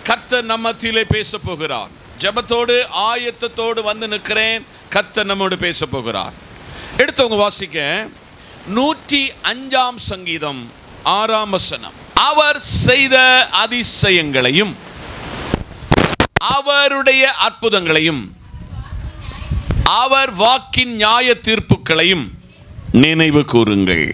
கர்த்தர் நம்ம மத்தியிலே பேச போகிறார் ஜெபத்தோடு ஆயத்தத்தோடு வந்து நிற்கிறேன் கர்த்தர் நம்மோடு பேச போகிறார் எடுத்தவங்க வாசிக்க நூற்றி அஞ்சாம் சங்கீதம் ஆறாம் வசனம் அவர் செய்த அதிசயங்களையும் அவருடைய அற்புதங்களையும் அவர் வாக்கின் நியாய தீர்ப்புகளையும் நினைவு கூறுங்கள்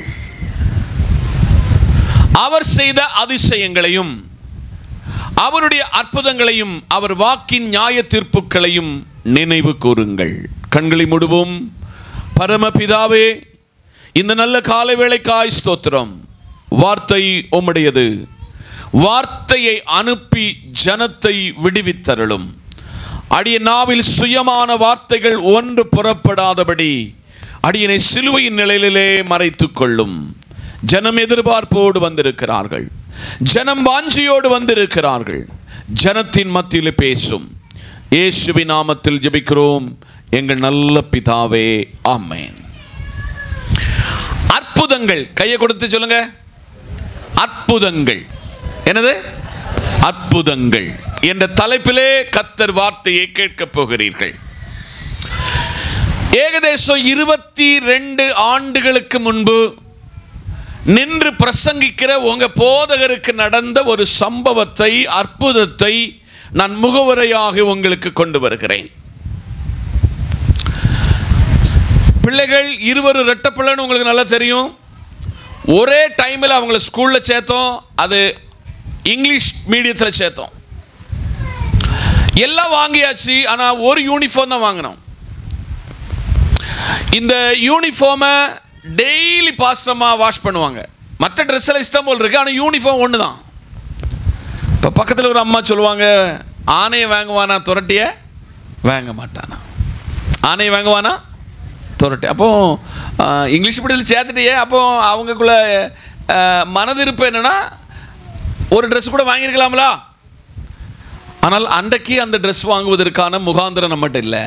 அவர் செய்த அதிசயங்களையும் அவருடைய அற்புதங்களையும் அவர் வாக்கின் நியாய தீர்ப்புகளையும் நினைவு கூறுங்கள் கண்களை முடுவோம் பரமபிதாவே இந்த நல்ல காலை வேளைக்காய் ஸ்தோத்திரம் வார்த்தை உம்முடையது வார்த்தையை அனுப்பி ஜனத்தை விடுவித்தருளும் அடிய நாவில் சுயமான வார்த்தைகள் ஒன்று புறப்படாதபடி அடியனை சிலுவையின் நிலையிலே மறைத்துக் கொள்ளும் ஜனம் எதிர்பார்ப்போடு வந்திருக்கிறார்கள் ஜனம் வாஞ்சியோடு வந்திருக்கிறார்கள் ஜனத்தின் மத்தியில் பேசும் இயேசுவின் நாமத்தில் ஜெபிக்கிறோம் எங்கள் நல்ல பிதாவே ஆமென் அற்புதங்கள் கையை கொடுத்து சொல்லுங்க அற்புதங்கள் என்னது அற்புதங்கள் என்ற தலைப்பிலே கத்தர் வார்த்தையை கேட்கப் போகிறீர்கள் ஏகதேசம் இருபத்தி ரெண்டு ஆண்டுகளுக்கு முன்பு நின்று பிரசங்கிக்கிற உங்க போதகருக்கு நடந்த ஒரு சம்பவத்தை அற்புதத்தை நான் முகவுரையாக உங்களுக்கு கொண்டு வருகிறேன் பிள்ளைகள் இருவரும் ரெட்ட பிள்ளைன்னு உங்களுக்கு நல்லா தெரியும் ஒரே டைமில் அவங்கள ஸ்கூலில் சேர்த்தோம் அது இங்கிலீஷ் மீடியத்தில் சேர்த்தோம் எல்லாம் வாங்கியாச்சு ஆனால் ஒரு யூனிஃபார்ம் தான் வாங்கினோம் இந்த யூனிஃபார்மை டெய்லி பாஸ்டமாக வாஷ் பண்ணுவாங்க மற்ற ட்ரெஸ் எல்லாம் இஷ்டம் போல் இருக்கு ஆனால் யூனிஃபார்ம் ஒன்று தான் இப்போ பக்கத்தில் ஒரு அம்மா சொல்லுவாங்க ஆணையை வாங்குவானா துரட்டிய வாங்க மாட்டானா ஆணையை வாங்குவானா துரட்டி அப்போ ஆஹ், இங்கிலீஷ் மீடியத்தில் சேர்த்துட்டியே அப்போ அவங்களுக்குள்ள ஆஹ், மனதிருப்பு என்னன்னா ஒரு ட்ரெஸ் கூட வாங்கியிருக்கலாம்லா ஆனால் அன்றைக்கு அந்த ட்ரெஸ் வாங்குவதற்கான முகாந்திரம் நம்மகிட்ட இல்லை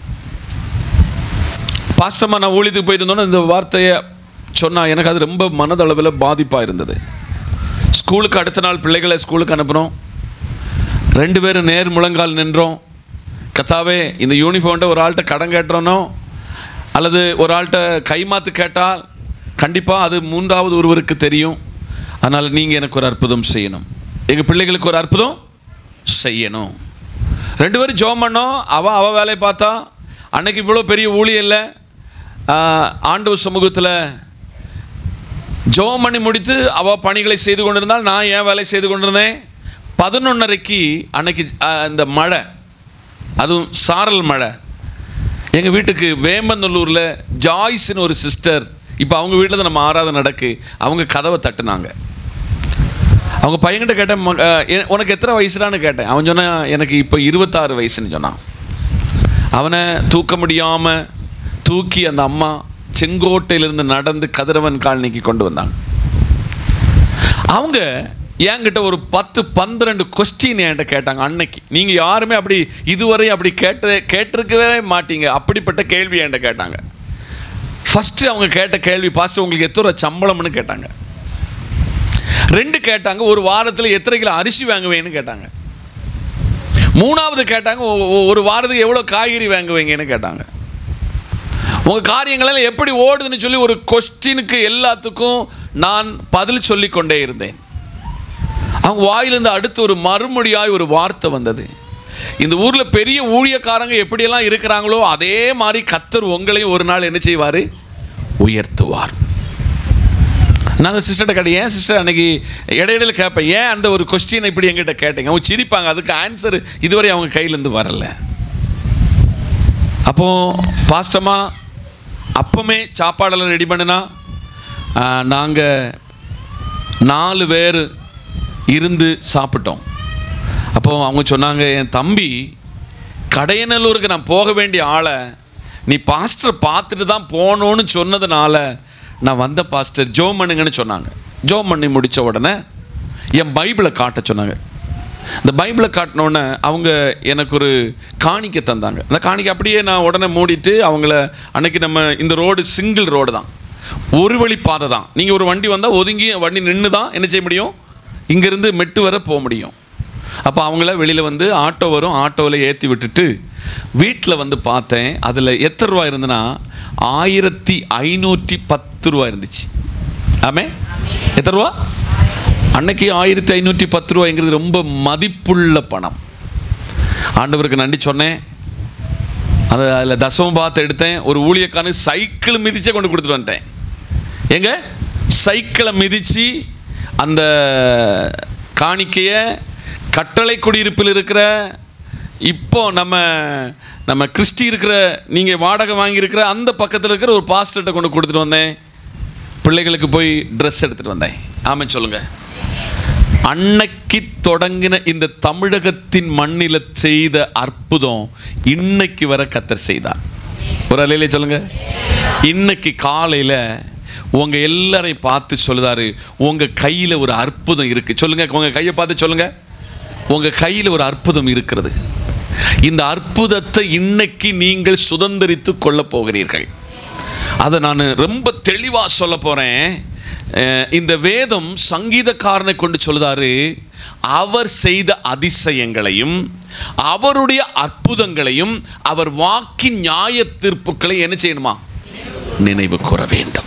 பாஸ்டமாக நான் ஊழியத்துக்கு போயிருந்தோன்னே இந்த வார்த்தையை சொன்னா எனக்கு அது ரொம்ப மனதளவில் பாதிப்பாக இருந்தது ஸ்கூலுக்கு அடுத்த நாள் பிள்ளைகளை ஸ்கூலுக்கு அனுப்புகிறோம் ரெண்டு பேரும் நேர் முழங்கால் நின்றோம் கத்தாவே இந்த யூனிஃபார்ம்ட்ட ஒரு ஆள்கிட்ட கடன் கேட்டுறோனோ அல்லது ஒரு ஆள்கிட்ட கைமாத்து கேட்டால் கண்டிப்பாக அது மூன்றாவது ஒருவருக்கு தெரியும் அதனால் நீங்கள் எனக்கு ஒரு அற்புதம் செய்யணும் எங்கள் பிள்ளைகளுக்கு ஒரு அற்புதம் செய்யணும் ரெண்டு பேரும் ஜோம் பண்ணோம் அவள் அவள் வேலையை பார்த்தா அன்னைக்கு இவ்வளோ பெரிய ஊழியம் இல்லை ஆண்டவர் சமூகத்தில் ஜெபம் பண்ணி முடித்து அவள் பணிகளை செய்து கொண்டிருந்தால் நான் என் வேலை செய்து கொண்டிருந்தேன் பதினொன்னரைக்கு அன்னைக்கு ஆஹ், இந்த மழை அதுவும் சாரல் மழை எங்கள் வீட்டுக்கு வேம்பநல்லூரில் ஜாய்ஸ்னு ஒரு சிஸ்டர் இப்போ அவங்க வீட்டில் தான் நம்ம ஆராதனை நடக்கு அவங்க கதவை தட்டுனாங்க அவங்க பையன்கிட்ட கேட்டேன் "ம- அஹ், எ- உனக்கு எத்தனை வயசுடான்னு கேட்டேன் அவன் சொன்னான் எனக்கு இப்போ இருபத்தாறு வயசுன்னு சொன்னான் அவனை தூக்க முடியாமல் தூக்கி அந்த அம்மா செங்கோட்டையிலிருந்து நடந்து கதிரவன் காலனிக்கு கொண்டு வந்தாங்க அவங்க என்கிட்ட ஒரு பத்து பன்னிரெண்டு கொஸ்டின் என்கிட்ட கேட்டாங்க அன்னைக்கு நீங்கள் யாருமே அப்படி இதுவரை அப்படி கேட்ட கேட்டிருக்கவே மாட்டீங்க அப்படிப்பட்ட கேள்வி என்கிட்ட கேட்டாங்க ஃபஸ்ட்டு அவங்க கேட்ட கேள்வி பாஸ்டர் உங்களுக்கு எத்தனை ரூபா சம்பளம்னு கேட்டாங்க ரெண்டு கேட்டாங்க ஒரு வாரத்தில் எத்தனை கிலோ அரிசி வாங்குவேன்னு கேட்டாங்க மூணாவது கேட்டாங்க "ஒ- ஒ- ஒரு வாரத்துக்கு எவ்வளோ காய்கறி வாங்குவீங்கன்னு கேட்டாங்க உங்கள் காரியங்களெல்லாம் எப்படி ஓடுதுன்னு சொல்லி ஒரு கொஸ்டினுக்கு எல்லாத்துக்கும் நான் பதில் சொல்லிக் கொண்டே இருந்தேன் அவங்க வாயிலிருந்து அடுத்து ஒரு மறுமொழியாய் ஒரு வார்த்தை வந்தது இந்த ஊரில் பெரிய ஊழியக்காரங்க எப்படியெல்லாம் இருக்கிறாங்களோ அதே மாதிரி கத்தர் உங்களையும் ஒரு நாள் என்ன செய்வார் உயர்த்துவார் நான் அந்த சிஸ்டர்கிட்ட கேட்டேன் ஏன் சிஸ்டர் அன்னைக்கு இடையிடையில கேட்பேன் ஏன் அந்த ஒரு கொஸ்டின் இப்படி என்கிட்ட கேட்டீங்க அவங்க சிரிப்பாங்க அதுக்கு ஆன்சர் இதுவரை அவங்க கையிலேருந்து வரல அப்போ பாஸ்டமா அப்பமே சாப்பாடெல்லாம் ரெடி பண்ணினா நாங்கள் நாலு பேர் இருந்து சாப்பிட்டோம் அப்போ அவங்க சொன்னாங்க என் தம்பி கடையநல்லூருக்கு நான் போக வேண்டிய ஆளை நீ பாஸ்டர் பார்த்துட்டு தான் போகணும்னு சொன்னதுனால நான் வந்த பாஸ்டர் ஜோம் பண்ணுங்கன்னு சொன்னாங்க ஜோம் பண்ணி முடித்த உடனே என் பைபிளை காட்ட சொன்னாங்க இந்த பைபிளை காட்டினோடனே அவங்க எனக்கு ஒரு காணிக்கை தந்தாங்க அந்த காணிக்கை அப்படியே நான் உடனே மூடிட்டு அவங்கள அன்னைக்கு நம்ம இந்த ரோடு சிங்கிள் ரோடு தான் ஒரு வழி பாதை தான் நீங்கள் ஒரு வண்டி வந்தால் ஒதுங்கி வண்டி நின்று தான் என்ன செய்ய முடியும் இங்கேருந்து மெட்டு வர போக முடியும் அப்போ அவங்கள வெளியில் வந்து ஆட்டோ வரும் ஆட்டோவில் ஏற்றி விட்டுட்டு வீட்டில் வந்து பார்த்தேன் அதில் எத்தனை ரூபா இருந்துன்னா ஆயிரத்தி ஐநூற்றி பத்து ரூபா இருந்துச்சு ஆமே எத்தனை ரூபா அன்னைக்கு ஆயிரத்தி ஐநூற்றி பத்து ரூபாய்ங்கிறது ரொம்ப மதிப்புள்ள பணம் ஆண்டவருக்கு நன்றி சொன்னேன் அது அதில் தசம பாத்து எடுத்தேன் ஒரு ஊழியக்காரனுக்கு சைக்கிள் மிதிச்சே கொண்டு கொடுத்துட்டு வந்துட்டேன் எங்க சைக்கிளை மிதித்து அந்த காணிக்கையை கட்டளை குடியிருப்பில் இருக்கிற இப்போ நம்ம நம்ம கிறிஸ்டி இருக்கிற நீங்கள் வாடகை வாங்கியிருக்கிற அந்த பக்கத்தில் இருக்கிற ஒரு பாஸ்டர்கிட்ட கொண்டு கொடுத்துட்டு வந்தேன் பிள்ளைகளுக்கு போய் ட்ரெஸ் எடுத்துகிட்டு வந்தேன் ஆமாம் சொல்லுங்கள் அன்னைக்கு தொடங்கின இந்த தமிழகத்தின் மண்ணில செய்த அற்புதம் இன்னைக்கு வர கத்தர் செய்தார் ஒரு அலையிலே சொல்லுங்க இன்னைக்கு காலையில உங்க எல்லாரையும் பார்த்து சொல்லுதாரு உங்க கையில ஒரு அற்புதம் இருக்கு சொல்லுங்க உங்க கையை பார்த்து சொல்லுங்க உங்க கையில ஒரு அற்புதம் இருக்கிறது இந்த அற்புதத்தை இன்னைக்கு நீங்கள் சுதந்திரித்து கொள்ள போகிறீர்கள் அதை நான் ரொம்ப தெளிவாக சொல்ல போகிறேன் இந்த வேதம் சங்கீதக்காரனை கொண்டு சொல்லுதாரு அவர் செய்த அதிசயங்களையும் அவருடைய அற்புதங்களையும் அவர் வாக்கின் நியாய தீர்ப்புகளை என்ன செய்யணுமா நினைவு கூற வேண்டும்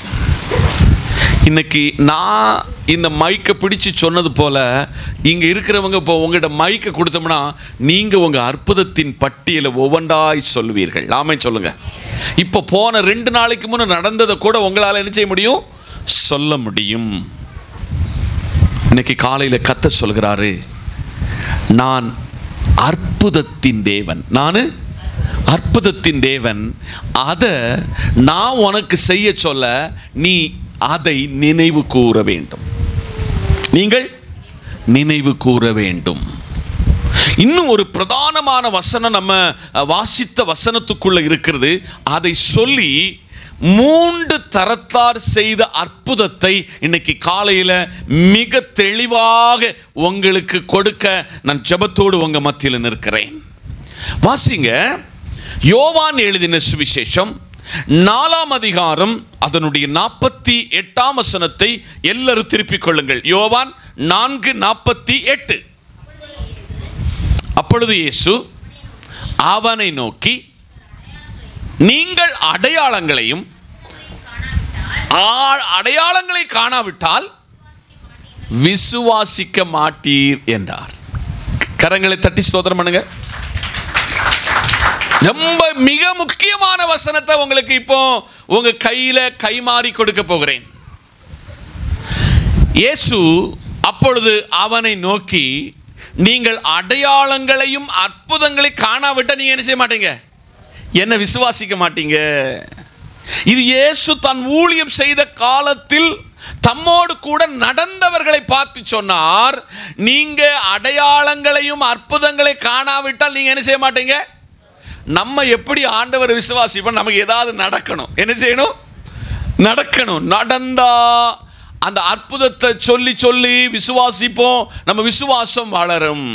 இன்னைக்கு நான் இந்த மைக்கை பிடிச்சு சொன்னது போல இங்க இருக்கிறவங்க இப்போ உங்கள்கிட்ட மைக்கை கொடுத்தோம்னா நீங்க உங்க அற்புதத்தின் பட்டியலை ஒவ்வொன்றாய் சொல்வீர்கள் ஆமை சொல்லுங்க இப்போ போன ரெண்டு நாளைக்கு முன்னே நடந்ததை கூட உங்களால் என்ன செய்ய முடியும் சொல்ல முடியும் இன்னைக்கு காலையில் கத்த சொல்கிறாரு நான் அற்புதத்தின் தேவன் நான் அற்புதத்தின் தேவன் அதை நான் உனக்கு செய்ய சொல்ல நீ அதை நினைவு கூற வேண்டும் நீங்கள் நினைவு கூற வேண்டும் இன்னும் ஒரு பிரதானமான வசனம் நம்ம அஹ், வாசித்த வசனத்துக்குள்ள இருக்கிறது அதை சொல்லி மூன்று தரத்தார் செய்த அற்புதத்தை இன்னைக்கு காலையில மிக தெளிவாக உங்களுக்கு கொடுக்க நான் ஜெபத்தோடு உங்க மத்தியில் நிற்கிறேன் வாசிங்க யோவான் எழுதின சுவிசேஷம் நாலாம் அதிகாரம் அதனுடைய நாற்பத்தி எட்டாம் வசனத்தை எல்லாரும் திருப்பிக் கொள்ளுங்கள் யோவான் நான்கு நாற்பத்தி எட்டு அப்பொழுது இயேசு அவனை நோக்கி நீங்கள் அடையாளங்களையும் ஆ- அடையாளங்களை காணாவிட்டால் விசுவாசிக்க மாட்டீர் என்றார் கரங்களை தட்டி ஸ்தோத்திரம் பண்ணுங்க ரொம்ப மிக முக்கியமான வசனத்தை உங்களுக்கு இப்போ உங்க கையில கைமாறி கொடுக்க போகிறேன் இயேசு அப்பொழுது அவனை நோக்கி நீங்கள் அடையாளங்களையும் அற்புதங்களை காணாவிட்ட நீங்க என்ன செய்ய மாட்டீங்க என்ன விசுவாசிக்க மாட்டீங்க இது இயேசு தன் ஊழியம் செய்த காலத்தில் தம்மோடு கூட நடந்தவர்களை பார்த்து சொன்னார் நீங்க அடையாளங்களையும் அற்புதங்களை காணாவிட்டால் நீங்க என்ன செய்ய மாட்டீங்க நம்ம எப்படி ஆண்டவர் விசுவாசிப்போம் நமக்கு ஏதாவது நடக்கணும் என்ன செய்யணும் நடக்கணும் நடந்தா அந்த அற்புதத்தை சொல்லி சொல்லி விசுவாசிப்போம் நம்ம விசுவாசம் வளரும்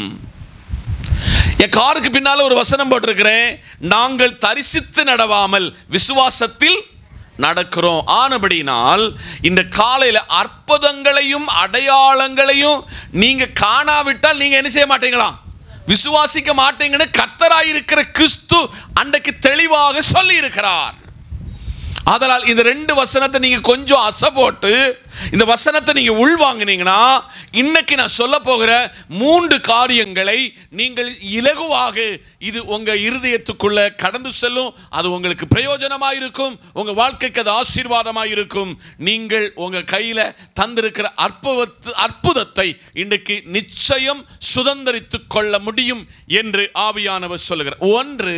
என் காருக்கு பின்னால ஒரு வசனம் போட்டிருக்கிறேன் நாங்கள் தரிசித்து நடவாமல் விசுவாசத்தில் நடக்கிறோம் ஆனபடினால் இந்த காலையில அற்புதங்களையும் அடையாளங்களையும் நீங்க காணாவிட்டால் நீங்க என்ன செய்ய மாட்டீங்களா விசுவாசிக்க மாட்டீங்கன்னு கத்தராயிருக்கிற கிறிஸ்து அன்றைக்கு தெளிவாக சொல்லி இருக்கிறார் அதனால் இந்த ரெண்டு வசனத்தை நீங்க கொஞ்சம் அசை போட்டு இந்த வசனத்தை நீங்க உள்வாங்கினீங்கன்னா இன்னைக்கு நான் சொல்ல போகிற மூன்று காரியங்களை நீங்கள் இலகுவாக இது உங்க இருதயத்துக்குள்ள கடந்து செல்லும் அது உங்களுக்கு பிரயோஜனமாக இருக்கும் உங்க வாழ்க்கைக்கு அது ஆசீர்வாதமாக இருக்கும் நீங்கள் உங்க கையில தந்திருக்கிற அற்புதத்து அற்புதத்தை இன்றைக்கு நிச்சயம் சுதந்திரித்துக் கொள்ள முடியும் என்று ஆவியானவர் சொல்லுகிறார் ஒன்று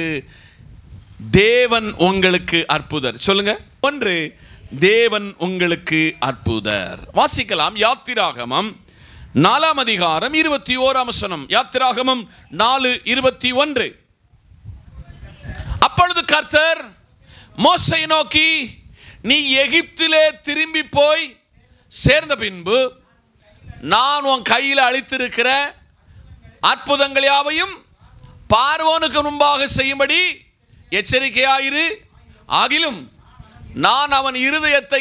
தேவன் உங்களுக்கு அற்புதர் சொல்லுங்க ஒன்று தேவன் உங்களுக்கு அற்புதர் வாசிக்கலாம் யாத்திராகமம் நாலாம் அதிகாரம் இருபத்தி ஓராம் வசனம் யாத்திராகமம் நாலு இருபத்தி ஒன்று அப்பொழுது கர்த்தர் மோசை நோக்கி நீ எகிப்திலே திரும்பி போய் சேர்ந்த பின்பு நான் உன் கையில் அளித்திருக்கிற அற்புதங்கள் யாவையும் பார்வோனுக்கு முன்பாக செய்யும்படி எச்சரிக்கையாயிரு ஆகிலும் நான் அவன் இருதயத்தை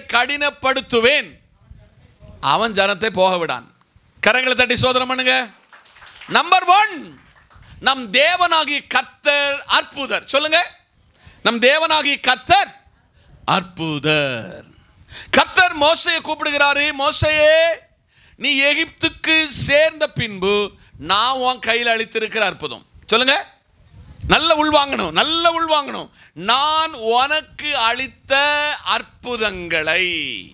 கடினப்படுத்துவேன் அவன் ஜனத்தை போக விடான் கரங்களை தட்டி சோதனை பண்ணுங்க நம்பர் ஒன் நம் தேவனாகிய கர்த்தர் அற்புதர் சொல்லுங்க நம் தேவனாகிய கர்த்தர் அற்புதர் கர்த்தர் மோசையை கூப்பிடுகிறாரு மோசையே நீ எகிப்துக்கு சேர்ந்த பின்பு நான் உன் கையில் அளித்திருக்கிற அற்புதம் சொல்லுங்க நல்ல உள்வாங்கணும் நல்ல உள்வாங்கணும் நான் உனக்கு அளித்த அற்புதங்களை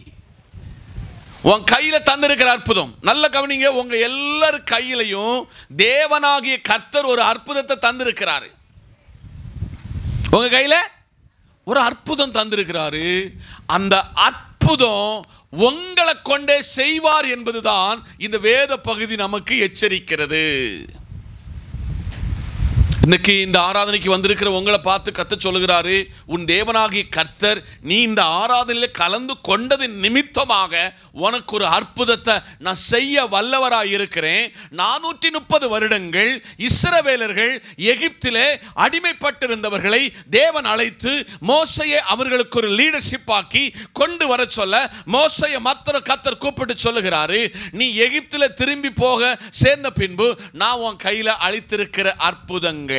உன் கையில தந்திருக்கிற அற்புதம் நல்ல கவனிங்க உங்க எல்லார் கையிலையும் தேவனாகிய கர்த்தர் ஒரு அற்புதத்தை தந்திருக்கிறாரு உங்க கையில ஒரு அற்புதம் தந்திருக்கிறாரு அந்த அற்புதம் உங்களை கொண்டே செய்வார் என்பதுதான் இந்த வேத பகுதி நமக்கு எச்சரிக்கிறது இன்னைக்கு இந்த ஆராதனைக்கு வந்திருக்கிற உங்களை பார்த்து கத்த சொல்லுகிறாரு உன் தேவனாகிய கர்த்தர் நீ இந்த ஆராதனையில் கலந்து கொண்டது நிமித்தமாக உனக்கு ஒரு அற்புதத்தை நான் செய்ய வல்லவராய் இருக்கிறேன் நானூற்றி முப்பது வருடங்கள் இஸ்ரவேலர்கள் எகிப்திலே அடிமைப்பட்டிருந்தவர்களை தேவன் அழைத்து மோசையை அவர்களுக்கு ஒரு லீடர்ஷிப் ஆக்கி கொண்டு வர சொல்ல மோசையை மற்றொரு கத்தர் கூப்பிட்டு சொல்லுகிறாரு நீ எகிப்தில் திரும்பி போக சேர்ந்த பின்பு நான் உன் கையில் அளித்திருக்கிற அற்புதங்கள்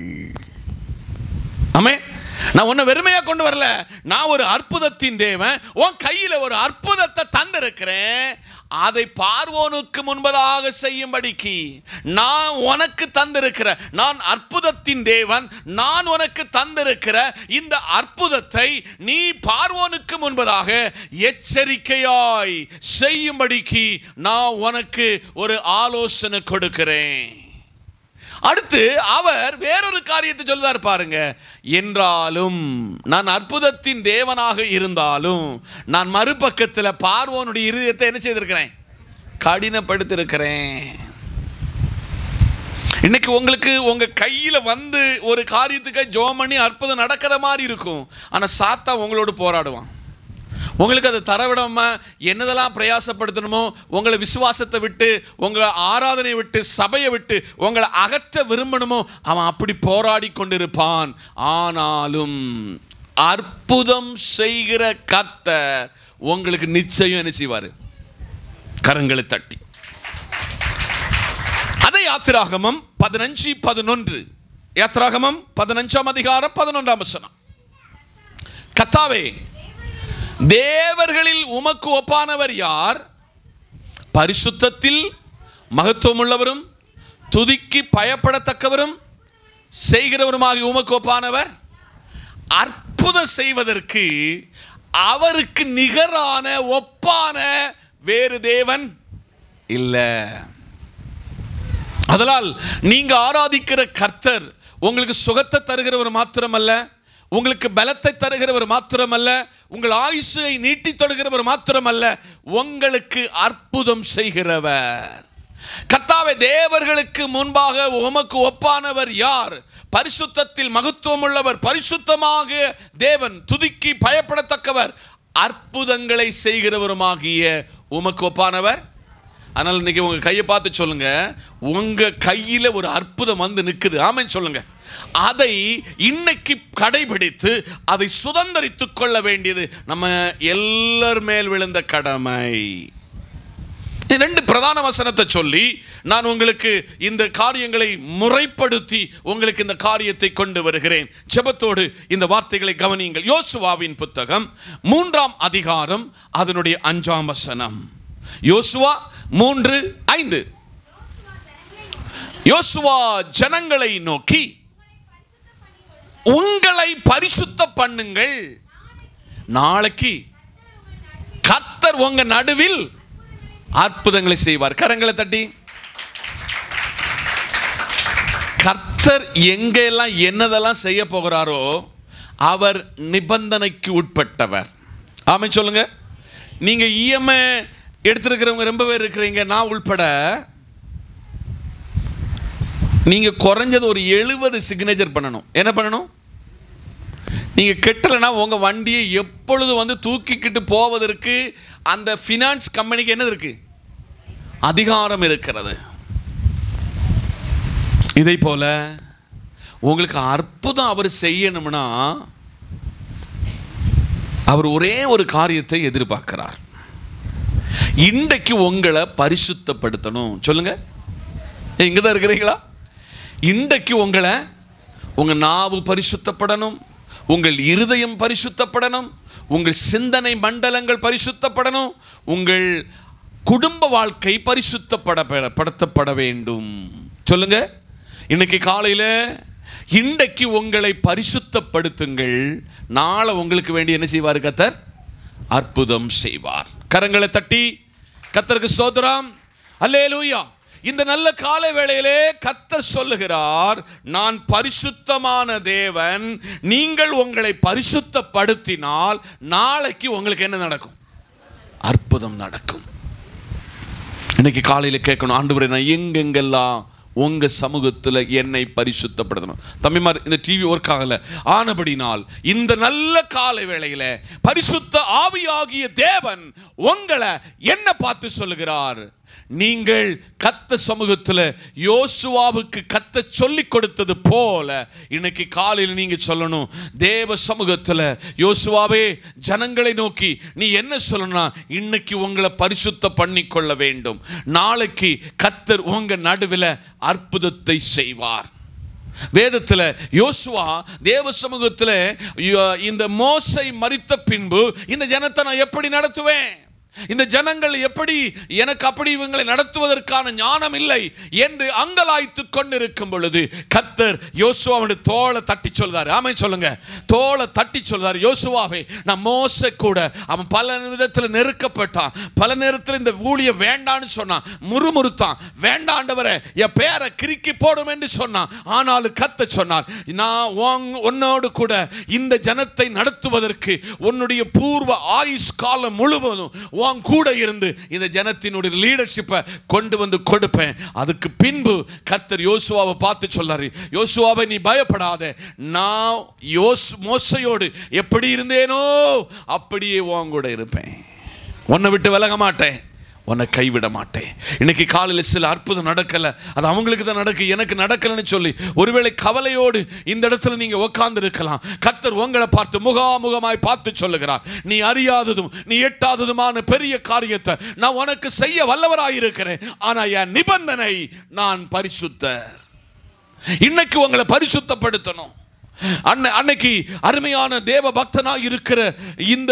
ஆமே நான் உன்னை வெறுமையா கொண்டு வரல நான் ஒரு அற்புதத்தின் தேவன் உன் கையில ஒரு அற்புதத்தை தந்திருக்கிறேன் அதை பார்வோனுக்கு முன்பதாக செய்யும்படிக்கு நான் உனக்கு தந்திருக்கிற நான் அற்புதத்தின் தேவன் நான் உனக்கு தந்திருக்கிற இந்த அற்புதத்தை நீ பார்வோனுக்கு முன்பதாக எச்சரிக்கையாய் செய்யும்படிக்கு நான் உனக்கு ஒரு ஆலோசனை கொடுக்கிறேன் அடுத்து அவர் வேறொரு காரியத்தை சொல்லுதார் பாருங்க என்றாலும் நான் அற்புதத்தின் தேவனாக இருந்தாலும் நான் மறுபக்கத்தில் பார்வோனுடைய இருதயத்தை என்ன செய்திருக்கிறேன் கடினப்படுத்திருக்கிறேன் இன்னைக்கு உங்களுக்கு உங்க கையில வந்து ஒரு காரியத்துக்கு ஜோம் பண்ணி அற்புதம் நடக்கிற மாதிரி இருக்கும் ஆனா சாத்தா உங்களோடு போராடுவான் உங்களுக்கு அதை தரவிடாம என்னதெல்லாம் பிரயாசப்படுத்தணுமோ உங்களை விசுவாசத்தை விட்டு உங்களை ஆராதனை விட்டு சபையை விட்டு உங்களை அகற்ற விரும்பணுமோ அவன் அப்படி போராடி கொண்டிருப்பான் ஆனாலும் அற்புதம் செய்கிற கர்த்தர் உங்களுக்கு நிச்சயம் என்ன செய்வார் கரங்களை தட்டி அதை யாத்திராகமம் பதினஞ்சு பதினொன்று யாத்திராகமம் பதினஞ்சாம் அதிகாரம் பதினொன்றாம் வசனம் கத்தாவே தேவர்களில் உமக்கு ஒப்பானவர் யார் பரிசுத்தத்தில் மகத்துவமுள்ளவரும் துதிக்கு பயப்படத்தக்கவரும் செய்கிறவருமாகி உமக்கு ஒப்பானவர் அற்புதம் செய்வதற்கு அவருக்கு நிகரான ஒப்பான வேறு தேவன் இல்லை அதனால் நீங்க ஆராதிக்கிற கர்த்தர் உங்களுக்கு சுகத்தை தருகிறவர் மாத்திரமல்ல உங்களுக்கு பலத்தை தருகிறவர் மாத்திரமல்ல உங்கள் ஆயுசை நீட்டி தொடுகிறவர் மாத்திரமல்ல உங்களுக்கு அற்புதம் செய்கிறவர் கத்தாவை தேவர்களுக்கு முன்பாக உமக்கு ஒப்பானவர் யார் பரிசுத்தத்தில் மகத்துவம் உள்ளவர் பரிசுத்தமாக தேவன் துதிக்கி பயப்படத்தக்கவர் அற்புதங்களை செய்கிறவருமாகிய உமக்கு ஒப்பானவர் அதனால் இன்னைக்கு உங்க கையை பார்த்து சொல்லுங்க உங்க கையில ஒரு அற்புதம் வந்து நிற்குது ஆமென் சொல்லுங்க அதை இன்னைக்கு கடைபிடித்து அதை சுதந்திரித்துக் கொள்ள வேண்டியது நம்ம எல்லார் மேல் விழுந்த கடமை ரெண்டு பிரதான வசனத்தை சொல்லி நான் உங்களுக்கு இந்த காரியங்களை முறைப்படுத்தி உங்களுக்கு இந்த காரியத்தை கொண்டு வருகிறேன் ஜெபத்தோடு இந்த வார்த்தைகளை கவனியுங்கள் யோசுவாவின் புத்தகம் மூன்றாம் அதிகாரம் அதனுடைய அஞ்சாம் வசனம் யோசுவா மூன்று ஐந்து யோசுவா ஜனங்களை நோக்கி உங்களை பரிசுத்த பண்ணுங்கள் நாளைக்கு கர்த்தர் உங்க நடுவில் அற்புதங்களை செய்வார் கரங்களை தட்டி கர்த்தர் எங்கெல்லாம் என்னதெல்லாம் செய்ய போகிறாரோ அவர் நிபந்தனைக்கு உட்பட்டவர் ஆமை சொல்லுங்க நீங்க இஎம்ஐ எடுத்திருக்கிறவங்க ரொம்ப பேர் இருக்கிறீங்க நான் உள்பட நீங்க குறைஞ்சது ஒரு எழுபது சிக்னேச்சர் பண்ணணும் என்ன பண்ணணும் நீங்க கெட்டலைன்னா உங்க வண்டியை எப்பொழுது வந்து தூக்கிக்கிட்டு போவதற்கு அந்த ஃபினான்ஸ் கம்பெனிக்கு என்னது இருக்கு அதிகாரம் இருக்கிறது இதை போல உங்களுக்கு அற்புதம் அவர் செய்யணும்னா அவர் ஒரே ஒரு காரியத்தை எதிர்பார்க்கிறார் இன்றைக்கு உங்களை பரிசுத்தப்படுத்தணும் சொல்லுங்க இங்கே தான் இருக்கிறீங்களா இன்றைக்கு உங்களை உங்கள் நாவு பரிசுத்தப்படணும் உங்கள் இருதயம் பரிசுத்தப்படணும் உங்கள் சிந்தனை மண்டலங்கள் பரிசுத்தப்படணும் உங்கள் குடும்ப வாழ்க்கை பரிசுத்தப்பட படுத்தப்பட வேண்டும் சொல்லுங்க இன்னைக்கு காலையில் இன்றைக்கு உங்களை பரிசுத்தப்படுத்துங்கள் நாளை உங்களுக்கு வேண்டி என்ன செய்வார் கத்தர் அற்புதம் செய்வார் கரங்களை தட்டி கத்தருக்கு சோதரம் அல்லேலூயா இந்த நல்ல காலை வேளையிலே கத்தர் சொல்லுகிறார் நான் பரிசுத்தமான தேவன் நீங்கள் உங்களை பரிசுத்தப்படுத்தினால் நாளைக்கு உங்களுக்கு என்ன நடக்கும் அற்புதம் நடக்கும் இன்னைக்கு காலையில் கேட்கணும் ஆண்டு நான் எங்கெங்கெல்லாம் உங்க சமூகத்தில் என்னை பரிசுத்தப்படுத்தணும் தம்பிமார் இந்த டிவி ஒர்க் ஆகல ஆனபடினால் இந்த நல்ல காலை வேளையில பரிசுத்த ஆவியாகிய தேவன் உங்களை என்ன பார்த்து சொல்லுகிறார் நீங்கள் கத்த சமூகத்தில் யோசுவாவுக்கு கத்த சொல்லி கொடுத்தது போல இன்னைக்கு காலையில் நீங்க சொல்லணும் தேவ சமூகத்தில் யோசுவாவே ஜனங்களை நோக்கி நீ என்ன சொல்லணும் இன்னைக்கு உங்களை பரிசுத்த பண்ணி கொள்ள வேண்டும் நாளைக்கு கத்தர் உங்க நடுவில் அற்புதத்தை செய்வார் வேதத்தில் யோசுவா தேவ சமூகத்தில் இந்த மோசை மறித்த பின்பு இந்த ஜனத்தை நான் எப்படி நடத்துவேன் இந்த ஜனங்கள் எப்படி எனக்கு அப்படி இவங்களை நடத்துவதற்கான ஞானம் இல்லை என்று அங்கலாய்த்து கொண்டிருக்கும் பொழுது கத்தர் யோசுவாவுடைய தோலை தட்டி சொல்றாரு ஆமை சொல்லுங்க தோலை தட்டி சொல்றாரு யோசுவாவை நான் மோச கூட அவன் பல விதத்தில் நெருக்கப்பட்டான் பல நேரத்தில் இந்த ஊழிய வேண்டான்னு சொன்னான் முறுமுறுத்தான் வேண்டாண்டவரை என் பேரை கிறுக்கி போடும் என்று சொன்னான் ஆனாலும் கத்த சொன்னார் நான் உன்- உன்னோடு கூட இந்த ஜனத்தை நடத்துவதற்கு உன்னுடைய பூர்வ ஆயுஷ் காலம் முழுவதும் உன் கூட இருந்து இந்த ஜனத்தினுடைய லீடர்ஷிப்பை கொண்டு வந்து கொடுப்பேன் அதுக்கு பின்பு கர்த்தர் யோசுவாவை பார்த்து சொல்லாரு யோசுவாவை நீ பயப்படாத நான் யோஸ் மோசையோடு எப்படி இருந்தேனோ அப்படியே உன் கூட இருப்பேன் உன்னை விட்டு விலக மாட்டேன் உன்னை கைவிட மாட்டேன் இன்னைக்கு காலையில் சில அற்புதம் நடக்கல அது அவங்களுக்கு தான் நடக்கு எனக்கு நடக்கலைன்னு சொல்லி ஒருவேளை கவலையோடு இந்த இடத்துல நீங்க உட்கார்ந்து இருக்கலாம் கர்த்தர் உங்களை பார்த்து முகாமுகமாய் பார்த்து சொல்லுகிறார் நீ அறியாததும் நீ எட்டாததுமான பெரிய காரியத்தை நான் உனக்கு செய்ய வல்லவராயிருக்கிறேன் ஆனா என் நிபந்தனை நான் பரிசுத்தர் இன்னைக்கு உங்களை பரிசுத்தப்படுத்தணும் அன்னை அன்னைக்கு அருமையான தேவ பக்தனாக இருக்கிற இந்த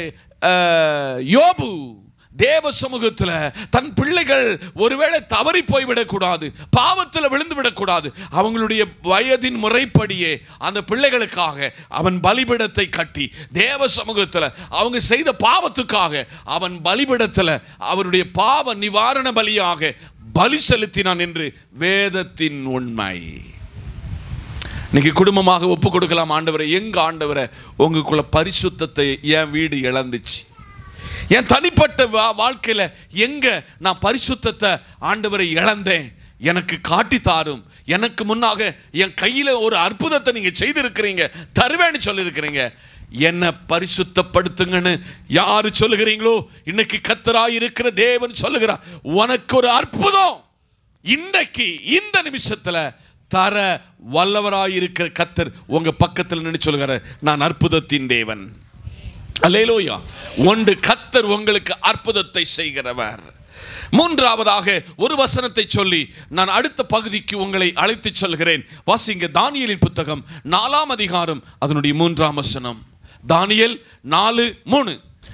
அஹ், யோபு தேவ சமூகத்தில் தன் பிள்ளைகள் ஒருவேளை தவறி போய்விடக்கூடாது பாவத்தில் விழுந்து விடக்கூடாது அவங்களுடைய வயதின் முறைப்படியே அந்த பிள்ளைகளுக்காக அவன் பலிபிடத்தை கட்டி தேவ சமூகத்தில் அவங்க செய்த பாவத்துக்காக அவன் பலிபிடத்தில் அவருடைய பாவ நிவாரண பலியாக பலி செலுத்தினான் என்று வேதத்தின் உண்மை இன்னைக்கு குடும்பமாக ஒப்பு கொடுக்கலாம் ஆண்டவரை எங்க ஆண்டவரை உங்களுக்குள்ள பரிசுத்தத்தை என் வீடு இழந்துச்சு என் தனிப்பட்ட வா- வாழ்க்கையில எங்க நான் பரிசுத்தத்தை ஆண்டவரை இழந்தேன் எனக்கு காட்டி தாரும் எனக்கு முன்னாக என் கையில ஒரு அற்புதத்தை நீங்க செய்திருக்கிறீங்க தருவேன்னு சொல்லியிருக்கிறீங்க என்ன பரிசுத்தப்படுத்துங்கன்னு யாரு சொல்லுகிறீங்களோ இன்னைக்கு கத்தராய் இருக்கிற தேவன் சொல்லுகிறார் உனக்கு ஒரு அற்புதம் இன்றைக்கு இந்த நிமிஷத்துல தர வல்லவராய் இருக்கிற கத்தர் உங்க பக்கத்தில் நின்று சொல்லுகிற நான் அற்புதத்தின் தேவன் அல்லேலூயா ஒன்று கத்தர் உங்களுக்கு அற்புதத்தை செய்கிறவர் மூன்றாவதாக ஒரு வசனத்தை சொல்லி நான் அடுத்த பகுதிக்கு உங்களை அழைத்துச் சொல்கிறேன் வாசிங்க தானியேலின் புத்தகம் நாலாம் அதிகாரம் அதனுடைய மூன்றாம் வசனம் தானியேல் நாலு மூணு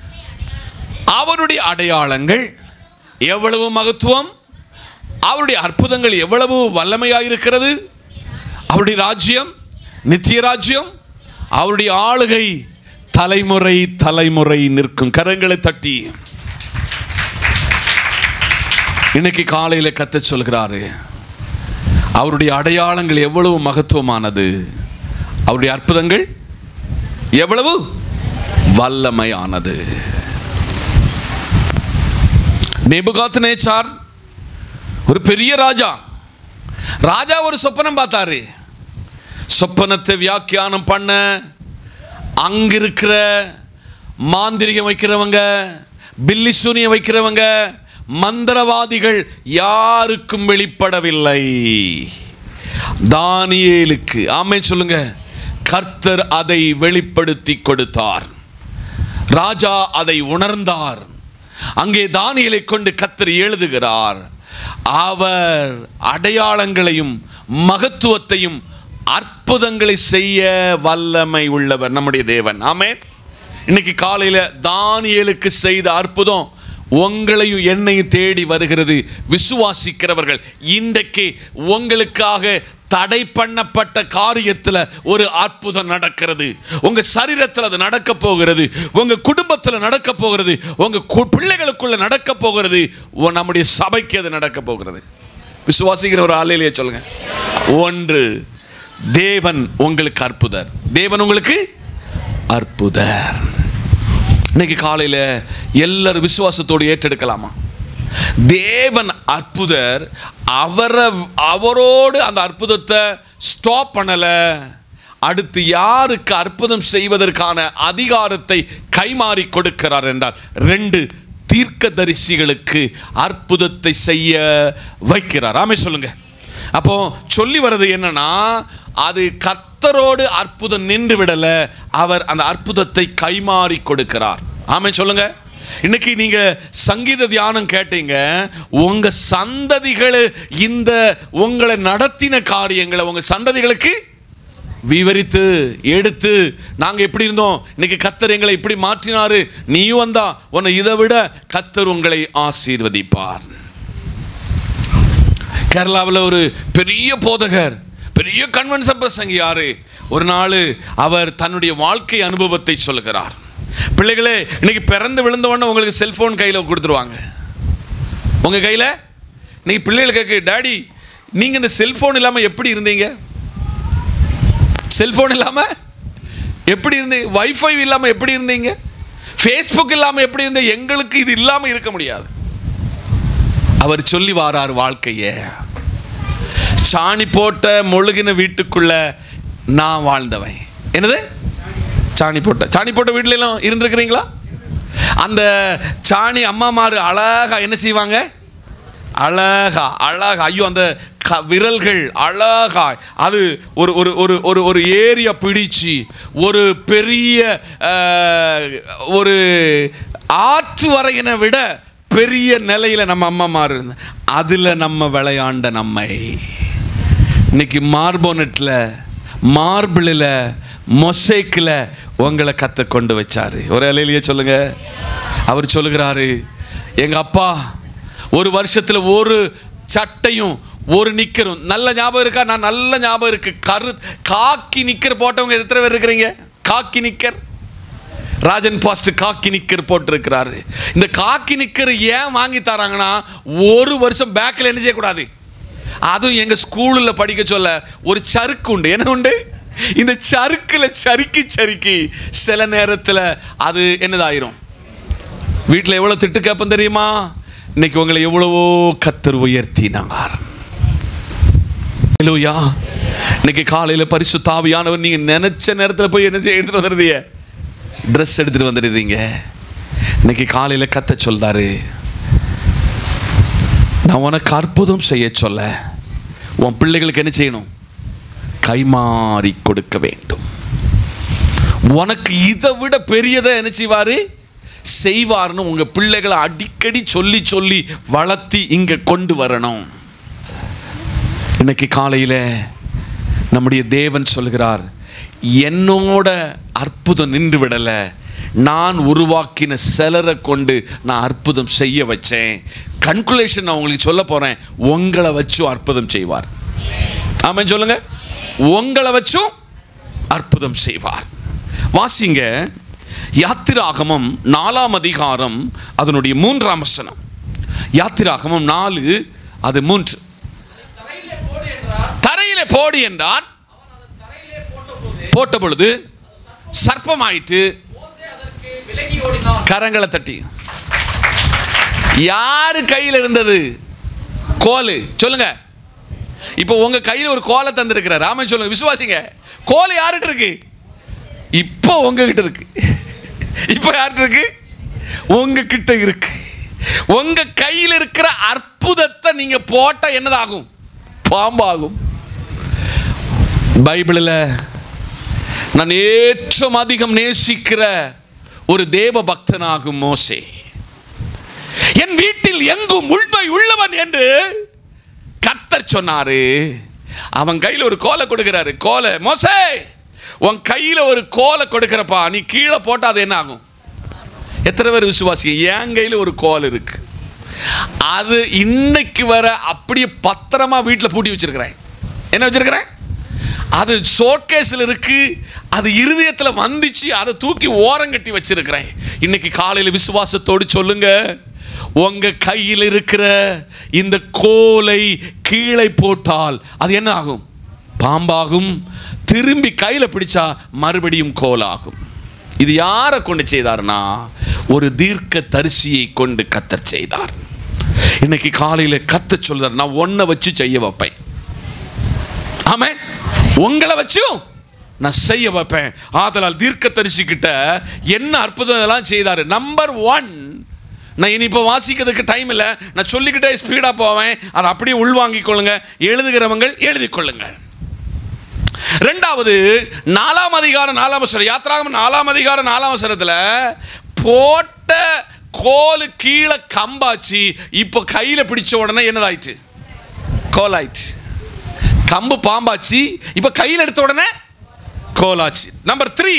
அவருடைய அடையாளங்கள் எவ்வளவு மகத்துவம் அவருடைய அற்புதங்கள் எவ்வளவு வல்லமையாயிருக்கிறது அவருடைய ராஜ்யம் நித்திய ராஜ்யம் அவருடைய ஆளுகை தலைமுறை தலைமுறை நிற்கும் கரங்களை தட்டி இன்னைக்கு காலையில கத்த சொல்கிறாரு அவருடைய அடையாளங்கள் எவ்வளவு மகத்துவமானது அவருடைய அற்புதங்கள் எவ்வளவு வல்லமையானது நேபுகாத் நேச்சார் ஒரு பெரிய ராஜா ராஜா ஒரு சொப்பனம் பார்த்தாரு சொப்பனத்தை வியாக்கியானம் பண்ண அங்க இருக்கிற மாந்திரிகம் வைக்கிறவங்க பில்லி சூனியம் வைக்கிறவங்க மந்திரவாதிகள் யாருக்கும் வெளிப்படவில்லை தானியேலுக்கு ஆமே சொல்லுங்க கர்த்தர் அதை வெளிப்படுத்தி கொடுத்தார் ராஜா அதை உணர்ந்தார் அங்கே தானியலை கொண்டு கத்தர் எழுதுகிறார் அவர் அடையாளங்களையும் மகத்துவத்தையும் அற்புதங்களை செய்ய வல்லமை உள்ளவர் நம்முடைய தேவன் ஆமென் இன்னைக்கு காலையில தானியேலுக்கு செய்த அற்புதம் உங்களையும் என்னையும் தேடி வருகிறது விசுவாசிக்கிறவர்கள் இன்றைக்கு உங்களுக்காக தடை பண்ணப்பட்ட காரியத்தில் ஒரு அற்புதம் நடக்கிறது உங்க சரீரத்தில் அது நடக்க போகிறது உங்க குடும்பத்தில் நடக்க போகிறது உங்க கு- பிள்ளைகளுக்குள்ள நடக்க போகிறது உ- நம்முடைய சபைக்கு அது நடக்க போகிறது விசுவாசிக்கிற ஒரு ஆலையிலேயே சொல்லுங்க ஒன்று தேவன் உங்களுக்கு அற்புதர் தேவன் உங்களுக்கு அற்புதர் இன்னைக்கு காலையில் எல்லாரும் விசுவாசத்தோடு ஏற்றெடுக்கலாமா தேவன் அற்புதர் அவரை அவரோடு அந்த அற்புதத்தை ஸ்டாப் பண்ணல அடுத்து யாருக்கு அற்புதம் செய்வதற்கான அதிகாரத்தை கைமாறி கொடுக்கிறார் என்றால் ரெண்டு தீர்க்கதரிசிகளுக்கு அற்புதத்தை செய்ய வைக்கிறார் ஆமே சொல்லுங்க அப்போ சொல்லி வர்றது என்னன்னா அது கர்த்தரோடு அற்புதம் நின்று விடல அவர் அந்த அற்புதத்தை கைமாறி கொடுக்கிறார் ஆமே சொல்லுங்க இன்னைக்கு நீங்க சங்கீத தியானம் கேட்டீங்க உங்க சந்ததிகள் இந்த உங்களை நடத்தின காரியங்களை உங்க சந்ததிகளுக்கு விவரித்து எடுத்து நாங்க எப்படி இருந்தோம் இன்னைக்கு கத்தர் எங்களை இப்படி மாற்றினாரு நீயும் வந்தா உன்னை இதை விட கத்தர் உங்களை ஆசீர்வதிப்பார் கேரளாவில் ஒரு பெரிய போதகர் பெரிய கன்வென்ஷன் பிரசங்கி யாரு ஒரு நாள் அவர் தன்னுடைய வாழ்க்கை அனுபவத்தை சொல்லுகிறார் பிள்ளைகளே இன்னைக்கு பிறந்து விழுந்த உடனே உங்களுக்கு செல்போன் கையில் கொடுத்துருவாங்க உங்க கையில் இன்னைக்கு பிள்ளைகள் கேட்கு டாடி நீங்க இந்த செல்போன் இல்லாமல் எப்படி இருந்தீங்க செல்போன் இல்லாமல் எப்படி இருந்தீங்க வைஃபை இல்லாமல் எப்படி இருந்தீங்க ஃபேஸ்புக் இல்லாமல் எப்படி இருந்தீங்க எங்களுக்கு இது இல்லாமல் இருக்க முடியாது அவர் சொல்லி வாரார் வாழ்க்கைய சாணி போட்ட மொழுகின வீட்டுக்குள்ள நான் வாழ்ந்தவன் என்னது சாணி போட்ட சாணி போட்ட வீட்டுல எல்லாம் இருந்திருக்கிறீங்களா அந்த சாணி அம்மாமாரு அழகா என்ன செய்வாங்க அழகா அழகா ஐயோ அந்த க விரல்கள் அழகா அது ஒரு ஒரு ஒரு ஒரு ஒரு ஏரியா பிடிச்சு ஒரு பெரிய அஹ், ஒரு ஆற்று வரையினை விட பெரிய நிலையில நம்ம அம்மாமார் இருந்தா அதுல நம்ம விளையாண்ட நம்மை இன்னைக்கு மார்போனட்டில் மார்பிளில் மொசைக்கில் உங்களை கத்த கொண்டு வச்சாரு ஒரு அலையிலேயே சொல்லுங்க அவர் சொல்லுகிறாரு எங்க அப்பா ஒரு வருஷத்துல ஒரு சட்டையும் ஒரு நிக்கரும் நல்ல ஞாபகம் இருக்கா நான் நல்ல ஞாபகம் இருக்கு கரு காக்கி நிக்கர் போட்டவங்க எத்தனை பேர் இருக்கிறீங்க காக்கி நிக்கர் ராஜன் பாஸ்ட் காக்கி நிக்கர் போட்டிருக்கிறாரு இந்த காக்கி நிக்கர் ஏன் வாங்கி தராங்கன்னா ஒரு வருஷம் பேக்கில் என்ன செய்யக்கூடாது அதுவும் எங்க ஸ்கூலில் படிக்க சொல்ல ஒரு சறுக்கு உண்டு என்ன உண்டு இந்த சறுக்குல சறுக்கி சறுக்கி சில நேரத்தில் அது என்னதாயிரும் வீட்டில் எவ்வளோ திட்டு கேட்பேன் தெரியுமா இன்னைக்கு உங்களை எவ்வளவோ கத்தர் உயர்த்தினார் ஹalleluya. இன்னைக்கு காலையில் பரிசு தாவியானவர் நீங்க நினைச்ச நேரத்தில் போய் என்ன செய்ய எடுத்துட்டு வந்துடுறீங்க ட்ரெஸ் எடுத்துட்டு வந்துடுறீங்க இன்னைக்கு காலையில் கத்த சொல்றாரு நான் உனக்கு அற்புதம் செய்ய சொல்ல உன் பிள்ளைகளுக்கு என்ன செய்யணும் கைமாறி கொடுக்க வேண்டும் உனக்கு இதை விட பெரியதை என்ன செய்வாரு செய்வார்னு உங்க பிள்ளைகளை அடிக்கடி சொல்லி சொல்லி வளர்த்தி இங்க கொண்டு வரணும் இன்னைக்கு காலையில நம்முடைய தேவன் சொல்கிறார் என்னோட அற்புதம் நின்று விடல நான் உருவாக்கின சிலரை கொண்டு நான் அற்புதம் செய்ய வச்சேன் கன்குலேஷன் நான் உங்களுக்கு சொல்ல போறேன் உங்களை வச்சும் அற்புதம் செய்வார் ஆமென் சொல்லுங்க உங்களை வச்சும் அற்புதம் செய்வார் வாசிங்க யாத்திராகமம் நாலாம் அதிகாரம் அதனுடைய மூன்றாம் வசனம் யாத்திராகமம் நாலு அது மூன்று தரையிலே போடு என்றார் தரையிலே போடு என்றார் அவன் அதன் தரையிலே போட்டபோது போட்ட பொழுது சர்ப்பமாயிட்டு மோசே அதற்கு விலகி ஓடினான் கரங்களை தட்டி யாரு கையில் இருந்தது கோலு சொல்லுங்க இப்போ உங்க கையில் ஒரு கோலை தந்திருக்கிற ராமன் சொல்லுங்க விசுவாசிங்க கோல் யார்கிட்ட இருக்கு இப்போ உங்ககிட்ட இருக்கு இப்போ யார்கிட்ட இருக்கு உங்ககிட்ட இருக்கு உங்க கையில் இருக்கிற அற்புதத்தை நீங்க போட்ட என்னதாகும் பாம்பாகும் பைபிளில் நான் ஏற்றம் அதிகம் நேசிக்கிற ஒரு தேவ பக்தனாகும் மோசே என் வீட்டில் எங்கும் உண்மை உள்ளவன் என்று கத்தர் சொன்னாரு அவன் கையில் ஒரு கோலை கொடுக்கிறாரு கோலை மோசே உன் கையில் ஒரு கோலை கொடுக்கிறப்பா நீ கீழே போட்டா அது என்ன ஆகும் எத்தனை பேர் விசுவாசி என் கையில் ஒரு கோல் இருக்கு அது இன்னைக்கு வர அப்படியே பத்திரமா வீட்டில் பூட்டி வச்சிருக்கிறேன் என்ன வச்சிருக்கிறேன் அது ஷோகேஸில் இருக்கு அது இருதயத்தில் வந்துச்சு அதை தூக்கி ஓரங்கட்டி வச்சிருக்கிறேன் இன்னைக்கு காலையில் விசுவாசத்தோடு சொல்லுங்க உங்க கையில் இருக்கிற இந்த கோலை கீழே போட்டால் அது என்ன ஆகும் பாம்பாகும் திரும்பி கையில் பிடிச்சா மறுபடியும் கோலாகும் இது யாரை கொண்டு செய்தார்னா ஒரு தீர்க்க தரிசியை கொண்டு கத்தர் செய்தார் இன்னைக்கு காலையில் கத்த சொல்றார் நான் ஒன்றை வச்சு செய்ய வைப்பேன் ஆமே உங்களை வச்சும் நான் செய்ய வைப்பேன் ஆதலால் தீர்க்க தரிசிக்கிட்ட என்ன அற்புதம் எல்லாம் செய்தாரு நம்பர் ஒன் நான் இனி இப்போ வாசிக்கிறதுக்கு டைம் இல்லை நான் சொல்லிக்கிட்டே ஸ்பீடாக போவேன் அதை அப்படியே உள்வாங்கிக் கொள்ளுங்க எழுதுகிறவங்க எழுதிக் கொள்ளுங்கள் ரெண்டாவது நாலாம் அதிகாரம் நாலாம் வசனம் யாத்ராகம் நாலாம் அதிகாரம் நாலாம் வசனத்தில் போட்ட கோலு கீழே கம்பாச்சு இப்போ கையில் பிடிச்ச உடனே என்னதாயிட்டு கோலாயிட்டு கம்பு பாம்பாச்சு இப்போ கையில் எடுத்த உடனே கோலாச்சு நம்பர் த்ரீ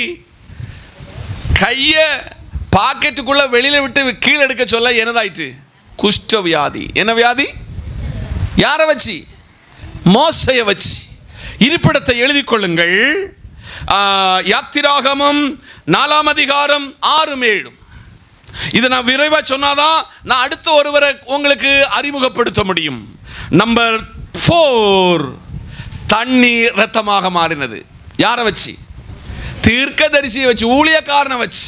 கையை பாக்கெட்டுக்குள்ள வெளியில விட்டு கீழே எடுக்க சொல்ல என்னதாயிட்டு குஷ்ட வியாதி என்ன வியாதி யாரை வச்சு மோசைய வச்சு இருப்பிடத்தை எழுதிக் கொள்ளுங்கள் ஆ, யாத்திராகமம் நாலாம் அதிகாரம் ஆறும் ஏழும் இதை நான் விரைவாக சொன்னாதான் நான் அடுத்த ஒருவரை உங்களுக்கு அறிமுகப்படுத்த முடியும் நம்பர் ஃபோர் தண்ணி ரத்தமாக மாறினது யாரை வச்சு தீர்க்கதரிசியை வச்சு ஊழியக்காரனை வச்சு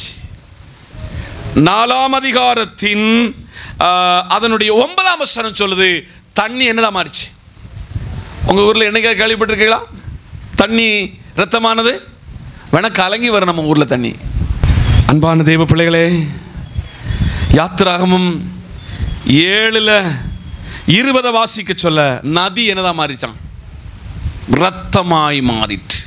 நாலாம் அதிகாரத்தின் ஆ, அதனுடைய ஒன்பதாம் வசனம் சொல்லுது தண்ணி என்னதான் மாறிச்சு உங்க ஊர்ல என்னைக்கா கேள்விப்பட்டிருக்கீங்களா தண்ணி ரத்தமானது வேணா கலங்கி வரும் நம்ம ஊர்ல தண்ணி அன்பான தெய்வ பிள்ளைகளே யாத்திராகமும் ஏழுல இருபதை வாசிக்க சொல்ல நதி என்னதான் மாறிச்சான் ரத்தமாய் மாறிட்டு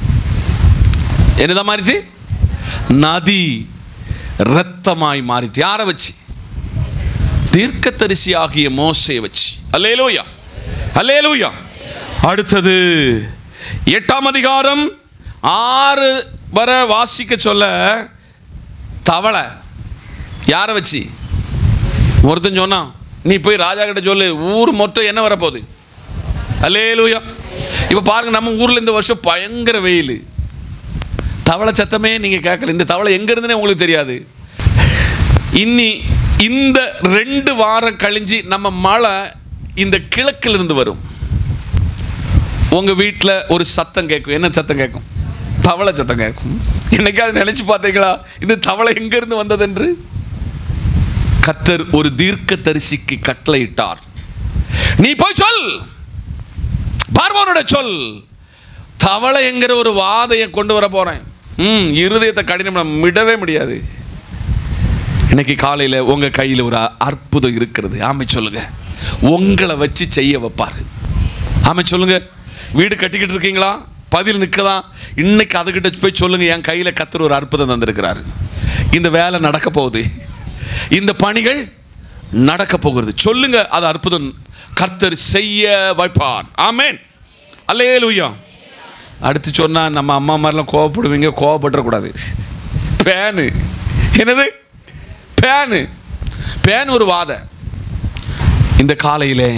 என்னதான் மாறிச்சு நதி ரத்தமாய் மாறிட்டு யாரை வச்சு தீர்க்கதரிசி ஆகிய மோசையை வச்சு அல்லேலூயா அல்லேலூயா அடுத்தது எட்டாம் அதிகாரம் ஆறு வர வாசிக்க சொல்ல தவளை யாரை வச்சு ஒருத்தன் சொன்னான் நீ போய் ராஜா கிட்ட சொல்லு ஊர் மொத்தம் என்ன வரப்போகுது அல்லேலூயா இப்போ பாருங்க நம்ம ஊரில் இந்த வருஷம் பயங்கர வெயில் தவளை சத்தமே நீங்கள் கேட்கல இந்த தவளை எங்க இருந்துனே உங்களுக்கு தெரியாது இன்னி இந்த ரெண்டு வாரம் கழிஞ்சு நம்ம மழை இந்த கிழக்குல இருந்து வரும் உங்க வீட்டில் ஒரு சத்தம் கேட்கும் என்ன சத்தம் கேட்கும் தவளை சத்தம் கேட்கும் என்னைக்காவது நினைச்சு பார்த்தீங்களா இது தவளை எங்க இருந்து வந்ததென்று கத்தர் ஒரு தீர்க்க தரிசிக்கு கட்டளையிட்டார் நீ போய் சொல் பார்வோனோட சொல் தவளை என்கிற ஒரு வாதையை கொண்டு வர போறேன் ம் இருதயத்தை கடினம் விடவே முடியாது இன்னைக்கு காலையில் உங்க கையில் ஒரு அற்புதம் இருக்கிறது ஆமை சொல்லுங்க உங்களை வச்சு செய்ய வைப்பாரு ஆமை சொல்லுங்க வீடு கட்டிக்கிட்டு இருக்கீங்களா பதில் நிற்கலாம் இன்னைக்கு அதுகிட்ட போய் சொல்லுங்க என் கையில் கத்தர் ஒரு அற்புதம் தந்திருக்கிறாரு இந்த வேலை நடக்க போகுது இந்த பணிகள் நடக்க போகிறது சொல்லுங்க அது அற்புதம் கர்த்தர் செய்ய வைப்பார் ஆமென் அல்லேலூயா அடுத்து சொன்னா நம்ம அம்மா மாதிரிலாம் கோவப்படுவீங்க கோவப்பட்டுறக்கூடாது பேனு என்னது பேனு பேன் ஒரு வாதை இந்த காலையிலே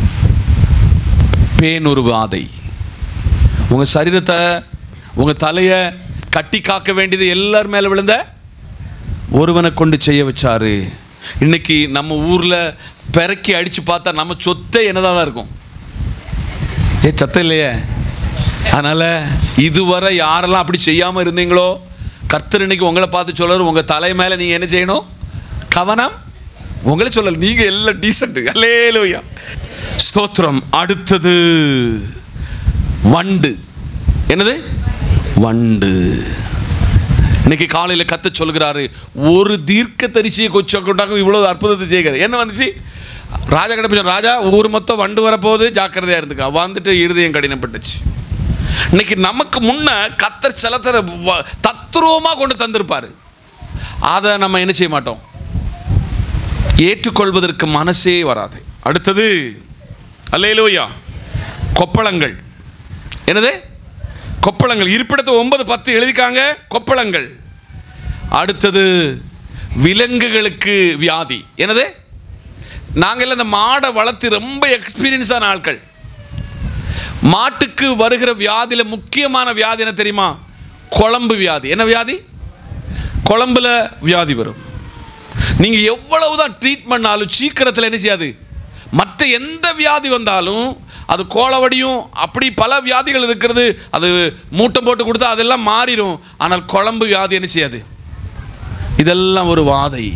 பேன் ஒரு வாதை உங்க சரீரத்தை உங்க தலையை கட்டி காக்க வேண்டியது எல்லார் மேல விழுந்த ஒருவனை கொண்டு செய்ய வச்சாரு இன்னைக்கு நம்ம ஊர்ல பெரக்கி அடிச்சு பார்த்தா நம்ம சொத்தே என்னதான் தான் இருக்கும் ஏ சத்தம் இல்லையே அதனால இதுவரை யாரெல்லாம் அப்படி செய்யாம இருந்தீங்களோ கர்த்தர் இன்னைக்கு உங்களை பார்த்து சொல்றாரு உங்க தலை மேல நீங்க என்ன செய்யணும் கவனம் உங்களை சொல்லல நீங்க எல்லாம் டீசென்ட் அல்லேலூயா ஸ்தோத்திரம் அடுத்தது வண்டு என்னது வண்டு இன்னைக்கு காலையில் கத்த சொல்கிறாரு ஒரு தீர்க்க தரிசியை கொச்ச கொண்டாக இவ்வளவு அற்புதத்தை செய்கிறார் என்ன வந்துச்சு ராஜா கிட்ட போய் சொன்னார், ராஜா ஊர் மொத்தம் வண்டு வரப்போகுது ஜாக்கிரதையா இருந்துக்கா வந்துட்டு இருதயம் கடினப்பட்டுச்சு இன்னைக்கு நமக்கு முன்ன கத்தர் செலத்தர தத்ரூபமாக கொண்டு தந்திருப்பாரு அதை நம்ம என்ன செய்ய மாட்டோம் ஏற்றுக்கொள்வதற்கு மனசே வராது அடுத்தது அல்லேலூயா கொப்பளங்கள் என்னது கொப்பளங்கள் இருப்பிடத்தை ஒன்பது பத்து எழுதிக்காங்க கொப்பளங்கள் அடுத்தது விலங்குகளுக்கு வியாதி என்னது நாங்கள் இந்த மாடை வளர்த்து ரொம்ப எக்ஸ்பீரியன்ஸான ஆட்கள் மாட்டுக்கு வருகிற வியாதியில் முக்கியமான வியாதி என்ன தெரியுமா குழம்பு வியாதி என்ன வியாதி குழம்புல வியாதி வரும் நீங்கள் எவ்வளவு தான் ட்ரீட் பண்ணாலும் சீக்கிரத்தில் என்ன செய்யாது மற்ற எந்த வியாதி வந்தாலும் அது கோளவடியும் அப்படி பல வியாதிகள் இருக்கிறது அது மூட்டம் போட்டு கொடுத்தா அதெல்லாம் மாறிடும் ஆனால் குழம்பு வியாதி என்ன செய்யாது இதெல்லாம் ஒரு வாதை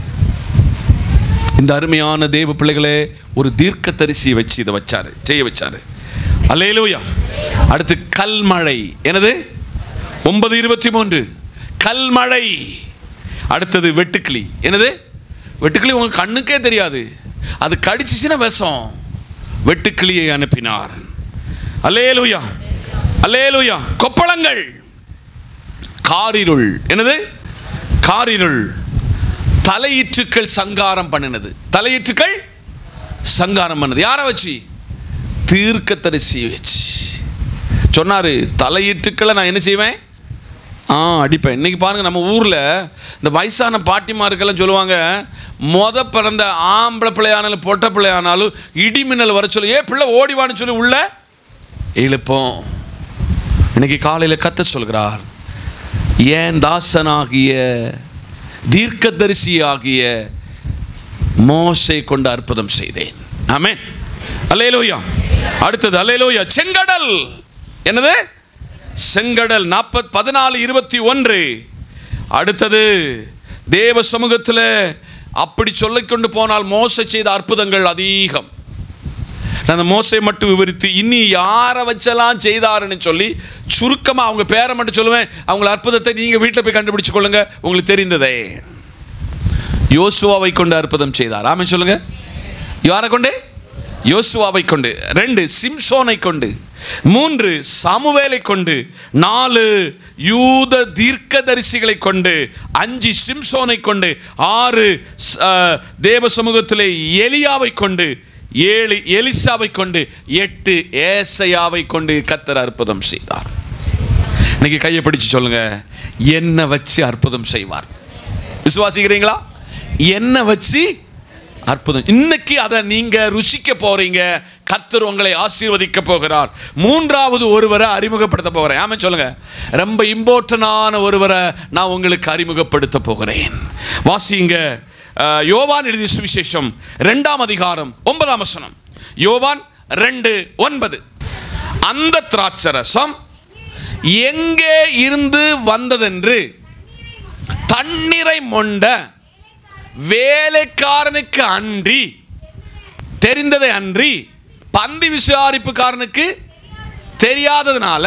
இந்த அருமையான தேவ பிள்ளைகளே ஒரு தீர்க்க தரிசியை வச்சு இதை வச்சாரு செய்ய வச்சாரு அல்லேலூயா அடுத்து கல்மழை என்னது ஒன்பது இருபத்தி மூன்று கல்மழை அடுத்தது வெட்டுக்கிளி என்னது வெட்டுக்கிளி உங்க கண்ணுக்கே தெரியாது அது கடிச்சிச்சுன்னா விஷம் வெட்டுக்கிளியை அனுப்பினார் அல்லேலூயா அல்லேலூயா கொப்பளங்கள் காரிருள் என்னது காரிருள் தலையீற்றுக்கள் சங்காரம் பண்ணினது தலையீற்றுக்கள் சங்காரம் பண்ணது யாரை வச்சு தீர்க்கதரிசியை வச்சு சொன்னாரு தலையீட்டுக்களை நான் என்ன செய்வேன் ஆ அடிப்பேன் இன்னைக்கு பாருங்க நம்ம ஊரில் இந்த வயசான பாட்டிமாருக்கெல்லாம் சொல்லுவாங்க மொத பிறந்த ஆம்பளை பிள்ளையானாலும் பொட்டை பிள்ளையானாலும் இடி மின்னல் வர சொல்லி ஏ பிள்ளை ஓடிவான்னு சொல்லி உள்ள இழுப்போம் இன்னைக்கு காலையில் கத்த சொல்கிறார் ஏன் தாசனாகிய தீர்க்கதரிசியாகிய மோசை கொண்டு அற்புதம் செய்தேன் ஆமென் அல்லேலூயா அடுத்தது அல்லேலூயா செங்கடல் என்னது செங்கடல் நாற்பத் பதினாலு இருபத்தி ஒன்று அடுத்தது தேவ சமூகத்தில் அப்படி சொல்லிக்கொண்டு போனால் மோச செய்த அற்புதங்கள் அதிகம் நான் அந்த மோசை மட்டும் விவரித்து இனி யாரை வச்செல்லாம் செய்தாருன்னு சொல்லி சுருக்கமாக அவங்க பேரை மட்டும் சொல்லுவேன் அவங்கள அற்புதத்தை நீங்கள் வீட்டில் போய் கண்டுபிடிச்சு கொள்ளுங்க உங்களுக்கு தெரிந்ததே யோசுவாவை கொண்டு அற்புதம் செய்தார் ஆமென் சொல்லுங்க யாரை கொண்டு யோசுவாவை கொண்டு ரெண்டு சிம்சோனை கொண்டு மூன்று சாமுவேலை கொண்டு நாலு யூத தீர்க்கதரிசிகளை கொண்டு அஞ்சு சிம்சோனை கொண்டு ஆறு ஸ்- ஆ, தேவ சமூகத்திலே எலியாவை கொண்டு ஏழு எலிசாவை கொண்டு எட்டு ஏசையாவை கொண்டு கத்தர் அற்புதம் செய்தார் இன்னைக்கு கையை பிடிச்சு சொல்லுங்க என்ன வச்சு அற்புதம் செய்வார் விசுவாசிக்கிறீங்களா என்ன வச்சு அற்புதம் இன்னைக்கு அதை நீங்க ருசிக்க போறீங்க கர்த்தர் உங்களை ஆசீர்வதிக்க போகிறார் மூன்றாவது ஒருவரை அறிமுகப்படுத்த போகிறேன் ஆமா சொல்லுங்க ரொம்ப இம்பார்ட்டனான ஒருவரை நான் உங்களுக்கு அறிமுகப்படுத்த போகிறேன் வாசிங்க அஹ், யோவான் எழுதிய சுவிசேஷம் ரெண்டாம் அதிகாரம் ஒன்பதாம் வசனம் யோவான் ரெண்டு ஒன்பது அந்த திராட்சரசம் எங்கே இருந்து வந்ததென்று தண்ணீரை மொண்ட வேலைக்காரனுக்கு அன்றி தெரிந்ததை அன்றி பந்தி விசாரிப்புக்காரனுக்கு தெரியாததுனால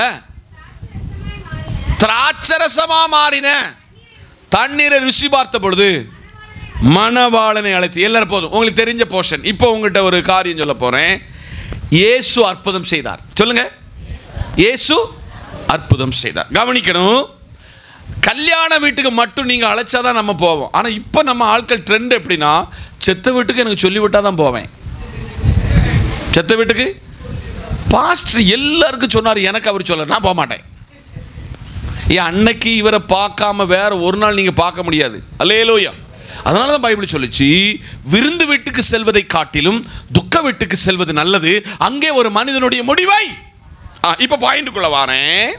திராட்சரசமா மாறின தண்ணீரை ருசி பார்த்த பொழுது மணவாளனை அழைத்து எல்லாரும் போதும் உங்களுக்கு தெரிஞ்ச போர்ஷன் இப்போ உங்ககிட்ட ஒரு காரியம் சொல்ல போறேன் இயேசு அற்புதம் செய்தார் சொல்லுங்க இயேசு அற்புதம் செய்தார் கவனிக்கணும் கல்யாண வீட்டுக்கு மட்டும் நீங்கள் அழைச்சாதான் நம்ம போவோம் ஆனால் இப்போ நம்ம ஆட்கள் ட்ரெண்ட் எப்படின்னா செத்த வீட்டுக்கு எனக்கு சொல்லிவிட்டா தான் போவேன் செத்த வீட்டுக்கு பாஸ்டர் எல்லாருக்கும் சொன்னார் எனக்கு அவர் சொல்ல நான் போக மாட்டேன் ஏன் அன்னைக்கு இவரை பார்க்காம வேற ஒரு நாள் நீங்கள் பார்க்க முடியாது அல்லேலூயா அதனால தான் பைபிள் சொல்லுச்சு விருந்து வீட்டுக்கு செல்வதை காட்டிலும் துக்க வீட்டுக்கு செல்வது நல்லது அங்கே ஒரு மனிதனுடைய முடிவை ஆ, இப்ப பாயிண்ட்டுக்குள்ள வாரேன்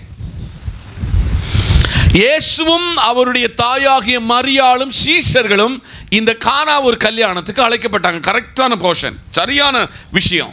இயேசுவும் அவருடைய தாயாகிய மரியாளும் சீஷர்களும் இந்த கானா ஒரு கல்யாணத்துக்கு அழைக்கப்பட்டாங்க கரெக்டான போர்ஷன் சரியான விஷயம்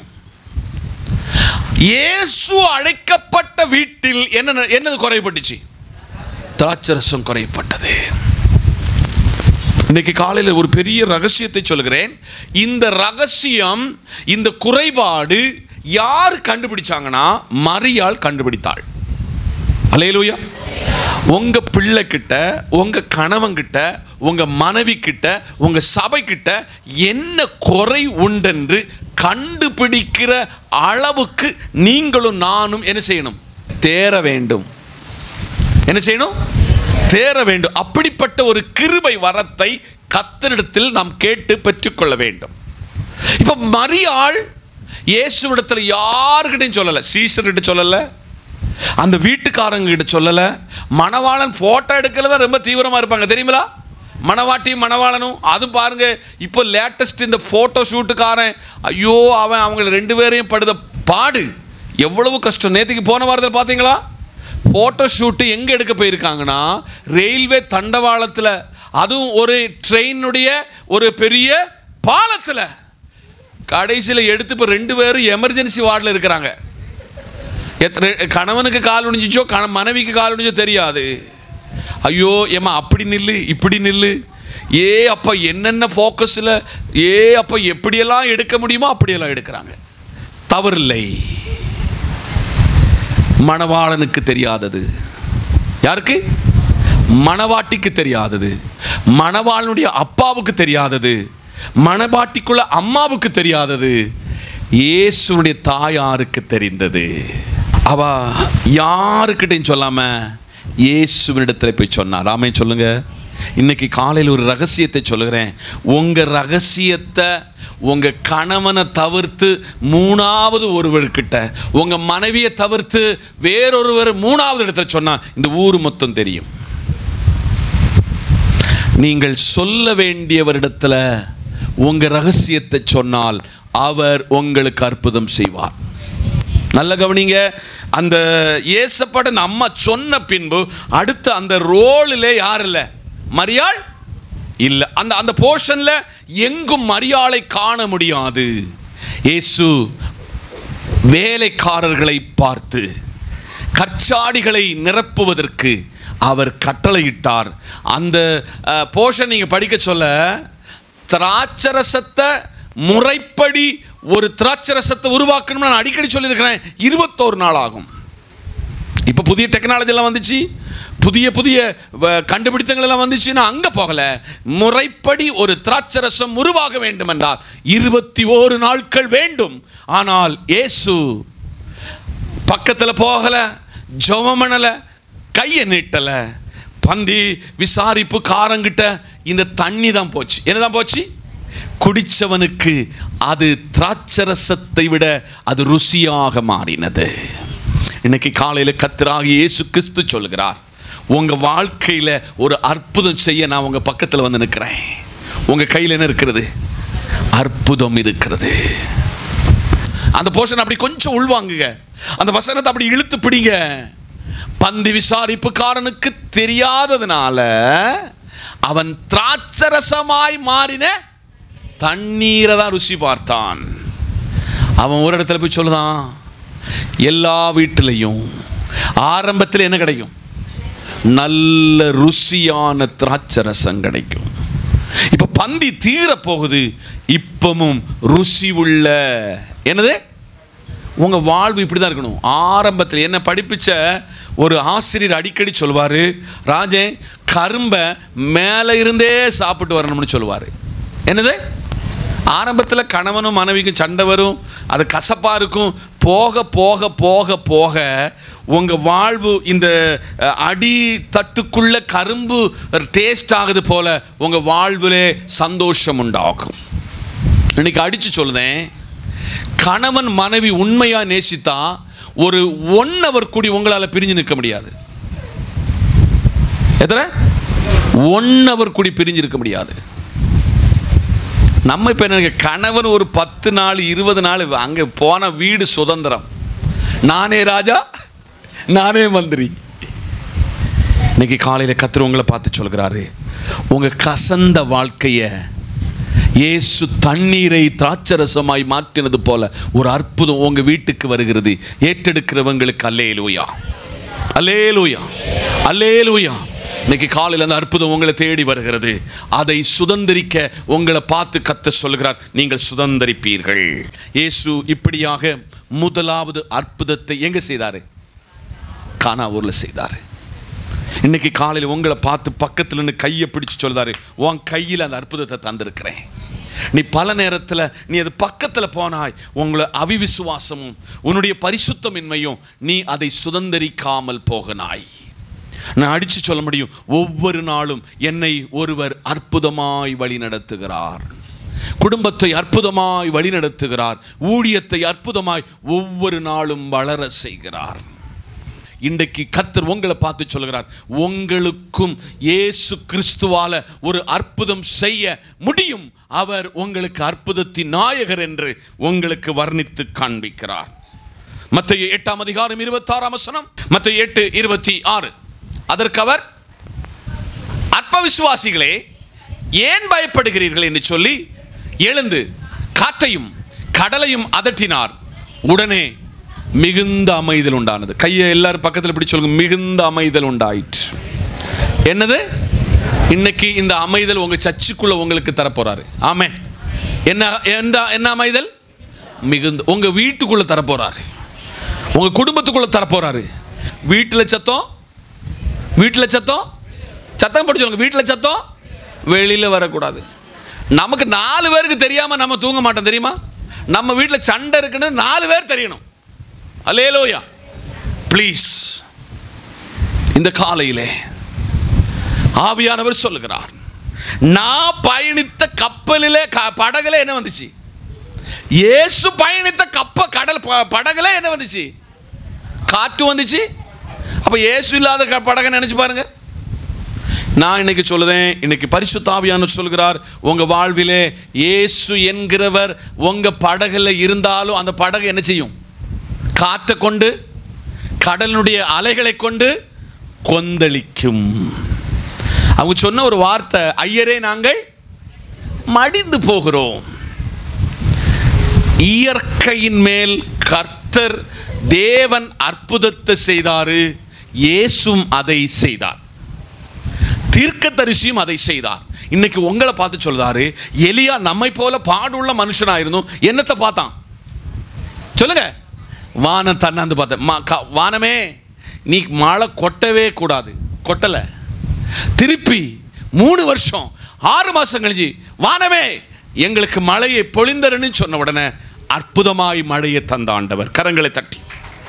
இயேசு அழைக்கப்பட்ட வீட்டில் என்ன என்னது குறைபட்டுச்சு திராட்சரசம் குறைப்பட்டது இன்னைக்கு காலையில் ஒரு பெரிய ரகசியத்தை சொல்கிறேன் இந்த ரகசியம் இந்த குறைபாடு யார் கண்டுபிடிச்சாங்கன்னா மரியாள் கண்டுபிடித்தாள் அலையலூயா உங்க பிள்ளை கிட்ட உங்க கணவன் கிட்ட உங்க மனைவி கிட்ட உங்க சபை கிட்ட என்ன குறை உண்டென்று கண்டுபிடிக்கிற அளவுக்கு நீங்களும் நானும் என்ன செய்யணும் தேர வேண்டும் என்ன செய்யணும் தேர வேண்டும் அப்படிப்பட்ட ஒரு கிருபை வரத்தை கத்தரிடத்தில் நாம் கேட்டு பெற்றுக்கொள்ள வேண்டும் இப்போ மரியாள் இயேசுவிடத்தில் யாருக்கிட்டையும் சொல்லலை சீஷர்கிட்ட சொல்லலை அந்த வீட்டுக்காரங்க கிட்ட சொல்லலை மணவாளன் ஃபோட்டோ எடுக்கிறத ரொம்ப தீவிரமாக இருப்பாங்க தெரியுங்களா மணவாட்டியும் மணவாளனும் அதுவும் பாருங்க இப்போ லேட்டஸ்ட் இந்த ஃபோட்டோ ஷூட்டுக்காரன் ஐயோ அவன் அவங்கள ரெண்டு பேரையும் படுத பாடு எவ்வளவு கஷ்டம் நேற்றுக்கு போன வாரத்தில் பார்த்தீங்களா ஃபோட்டோ ஷூட்டு எங்கே எடுக்க போயிருக்காங்கன்னா ரயில்வே தண்டவாளத்தில் அதுவும் ஒரு ட்ரெயினுடைய ஒரு பெரிய பாலத்தில் கடைசியில் எடுத்து இப்போ ரெண்டு பேரும் எமர்ஜென்சி வார்டில் இருக்கிறாங்க எத்தனை கணவனுக்கு கால் ஒடிஞ்சிச்சோ கண மனைவிக்கு கால் ஒடிஞ்சோ தெரியாது ஐயோ ஏம்மா அப்படி நில்லு இப்படி நில்லு ஏ அப்பா என்னென்ன ஃபோக்கஸில் ஏ அப்பா எப்படியெல்லாம் எடுக்க முடியுமோ அப்படியெல்லாம் எடுக்கிறாங்க தவறில்லை மணவாளனுக்கு தெரியாதது யாருக்கு மணவாட்டிக்கு தெரியாதது மணவாளனுடைய அப்பாவுக்கு தெரியாதது மணவாட்டிக்குள்ள அம்மாவுக்கு தெரியாதது இயேசுடைய தாயாருக்கு தெரிந்தது அவ யாருக்கிட்டையும் சொல்லாம இயேசுவினிடத்துல போய் சொன்னார் ஆமே சொல்லுங்க இன்னைக்கு காலையில் ஒரு ரகசியத்தை சொல்லுகிறேன் உங்க ரகசியத்தை உங்க கணவனை தவிர்த்து மூணாவது ஒருவர்கிட்ட உங்க மனைவியை தவிர்த்து வேறொருவர் மூணாவது இடத்துல சொன்னா இந்த ஊர் மொத்தம் தெரியும் நீங்கள் சொல்ல வேண்டியவரிடத்துல உங்க ரகசியத்தை சொன்னால் அவர் உங்களுக்கு அற்புதம் செய்வார் நல்ல கவனிங்க அந்த ஏசப்பட அம்மா சொன்ன பின்பு அடுத்த அந்த ரோலிலே யார் இல்லை மரியாள் இல்ல அந்த அந்த போர்ஷன்ல எங்கும் மரியாளை காண முடியாது இயேசு வேலைக்காரர்களை பார்த்து கற்சாடிகளை நிரப்புவதற்கு அவர் கட்டளையிட்டார் அந்த போர்ஷன் நீங்க படிக்க சொல்ல திராட்சரசத்தை முறைப்படி ஒரு திராட்சரசத்தை உருவாக்கணும்னு நான் அடிக்கடி சொல்லியிருக்கிறேன் இருபத்தோரு நாள் ஆகும் இப்போ புதிய டெக்னாலஜி எல்லாம் வந்துச்சு புதிய புதிய வ- கண்டுபிடித்தங்கள் எல்லாம் வந்துச்சுன்னா அங்க போகல முறைப்படி ஒரு திராட்சரசம் உருவாக வேண்டும் என்றால் இருபத்தி ஓரு நாட்கள் வேண்டும் ஆனால் இயேசு பக்கத்துல போகல ஜெபம் பண்ணல கையை நீட்டல பந்தி விசாரிப்பு காரங்கிட்ட இந்த தண்ணி தான் போச்சு என்னதான் போச்சு குடிச்சவனுக்கு அது திராட்சரசத்தை விட அது ருசியாக மாறினது இன்னைக்கு காலையில கத்தராகி இயேசு கிறிஸ்து சொல்கிறார் உங்க வாழ்க்கையில ஒரு அற்புதம் செய்ய நான் உங்க பக்கத்துல வந்து நிற்கிறேன் உங்க கையில் என்ன இருக்கிறது அற்புதம் இருக்கிறது அந்த போர்ஷன் அப்படி கொஞ்சம் உள்வாங்குங்க அந்த வசனத்தை அப்படி இழுத்து பிடிங்க பந்தி விசாரிப்புக்காரனுக்கு தெரியாததுனால அவன் திராட்சரசமாய் மாறின தண்ணீரை தான் ருசி பார்த்தான் அவன் ஒரு இடத்துல போய் சொல்லுதான் எல்லா வீட்டிலையும் ஆரம்பத்தில் என்ன கிடைக்கும் நல்ல ருசியான திராட்சரசம் கிடைக்கும் இப்ப பந்தி தீர போகுது இப்பமும் ருசி உள்ள என்னது உங்க வாழ்வு இப்படி தான் இருக்கணும் ஆரம்பத்தில் என்ன படிப்பிச்ச ஒரு ஆசிரியர் அடிக்கடி சொல்வாரு ராஜன் கரும்பை மேலே இருந்தே சாப்பிட்டு வரணும்னு சொல்லுவார் என்னது ஆரம்பத்தில் கணவனும் மனைவிக்கும் சண்டை வரும் அது கசப்பாக இருக்கும் போக போக போக போக உங்கள் வாழ்வு இந்த அஹ், அடி தட்டுக்குள்ள கரும்பு டேஸ்ட் ஆகுது போல உங்கள் வாழ்விலே சந்தோஷம் உண்டாகும் இன்னைக்கு அடிச்சு சொல்லுதேன் கணவன் மனைவி உண்மையா நேசித்தா ஒரு ஒன் ஹவர் கூடி உங்களால பிரிஞ்சு நிற்க முடியாது எத்தனை ஒன் ஹவர் கூடி பிரிஞ்சு இருக்க முடியாது நம்ம இப்போ என்ன கணவன் ஒரு பத்து நாள் இருபது நாள் அங்கே போன வீடு சுதந்திரம் நானே ராஜா நானே மந்திரி இன்னைக்கு காலையில் கத்திர உங்களை பார்த்து சொல்கிறாரு உங்க கசந்த வாழ்க்கையை இயேசு தண்ணீரை திராட்சரசமாய் மாற்றினது போல ஒரு அற்புதம் உங்க வீட்டுக்கு வருகிறது ஏற்றெடுக்கிறவங்களுக்கு அல்லேலூயா அல்லேலூயா அல்லேலூயா இன்னைக்கு காலையில் அந்த அற்புதம் உங்களை தேடி வருகிறது அதை சுதந்திரிக்க உங்களை பார்த்து கத்த சொல்கிறார் நீங்கள் சுதந்திரிப்பீர்கள் இயேசு இப்படியாக முதலாவது அற்புதத்தை எங்க செய்தாரு கானா ஊர்ல செய்தாரு இன்னைக்கு காலையில் உங்களை பார்த்து பக்கத்துல நின்று கையை பிடிச்சு சொல்றாரு உன் கையில் அந்த அற்புதத்தை தந்திருக்கிறேன் நீ பல நேரத்தில் நீ அது பக்கத்தில் போனாய் உங்களை அவிவிசுவாசமும் உன்னுடைய பரிசுத்தமின்மையும் நீ அதை சுதந்திரிக்காமல் போகனாய் நான் அடிச்சு சொல்ல முடியும் ஒவ்வொரு நாளும் என்னை ஒருவர் அற்புதமாய் வழி நடத்துகிறார் குடும்பத்தை அற்புதமாய் வழிநடத்துகிறார் ஊழியத்தை அற்புதமாய் ஒவ்வொரு நாளும் வளர செய்கிறார் இன்றைக்கு கத்தர் உங்களை பார்த்து சொல்கிறார் உங்களுக்கும் இயேசு கிறிஸ்துவால ஒரு அற்புதம் செய்ய முடியும் அவர் உங்களுக்கு அற்புதத்தின் நாயகர் என்று உங்களுக்கு வர்ணித்து காண்பிக்கிறார் மத்திய எட்டாம் அதிகாரம் இருபத்தாறாம் வசனம் மத்திய எட்டு இருபத்தி ஆறு அதற்கு அவர் அற்ப விசுவாசிகளே ஏன் பயப்படுகிறீர்கள் என்று சொல்லி எழுந்து காற்றையும் கடலையும் அதட்டினார் உடனே மிகுந்த அமைதல் உண்டானது கையை எல்லாரும் பக்கத்தில் இப்படி சொல்லுங்க மிகுந்த அமைதல் உண்டாயிற்று என்னது இன்னைக்கு இந்த அமைதல் உங்க சர்ச்சுக்குள்ள உங்களுக்கு தரப்போறாரு ஆமே என்ன என்ன என்ன அமைதல் மிகுந்த உங்க வீட்டுக்குள்ள தரப்போறாரு உங்க குடும்பத்துக்குள்ள தரப்போறாரு வீட்டில் சத்தம் வீட்டில் சத்தம் சத்தம் போட்டு சொல்லுங்க வீட்டில் சத்தம் வெளியில் வரக்கூடாது நமக்கு நாலு பேருக்கு தெரியாம நம்ம தூங்க மாட்டோம் தெரியுமா நம்ம வீட்டில் சண்டை இருக்குன்னு நாலு பேர் தெரியணும் அலேலோயா ப்ளீஸ் இந்த காலையிலே ஆவியானவர் சொல்லுகிறார் நான் பயணித்த கப்பலிலே க- படகுல என்ன வந்துச்சு இயேசு பயணித்த கப்ப கடல் ப- படகுல என்ன வந்துச்சு காற்று வந்துச்சு அப்ப இயேசு இல்லாத க- படகை நினைச்சு பாருங்க நான் இன்னைக்கு சொல்லுதேன் இன்னைக்கு பரிசுத்தாவியான சொல்கிறார் உங்க வாழ்விலே இயேசு என்கிறவர் உங்க படகுல இருந்தாலும் அந்த படகு என்ன செய்யும் காற்றை கொண்டு கடலினுடைய அலைகளை கொண்டு கொந்தளிக்கும் அவங்க சொன்ன ஒரு வார்த்தை ஐயரே நாங்கள் மடிந்து போகிறோம் இயற்கையின் மேல் கர்த்தர் தேவன் அற்புதத்தை செய்தாரு இயேசும் அதை செய்தார் தீர்க்கதரிசியும் அதை செய்தார் இன்னைக்கு உங்களை பார்த்து சொல்றாரு எலியா நம்மை போல பாடுள்ள மனுஷனா இருந்தும் என்னத்தை பார்த்தான் சொல்லுங்க வானம் தன்னாந்து பார்த்தேன் மா- க- வானமே நீ மழை கொட்டவே கூடாது கொட்டலை திருப்பி மூணு வருஷம் ஆறு மாசம் கழிஞ்சு வானமே எங்களுக்கு மழையை பொழிந்தருன்னு சொன்ன உடனே அற்புதமாய் மழையை தந்த ஆண்டவர் கரங்களை தட்டி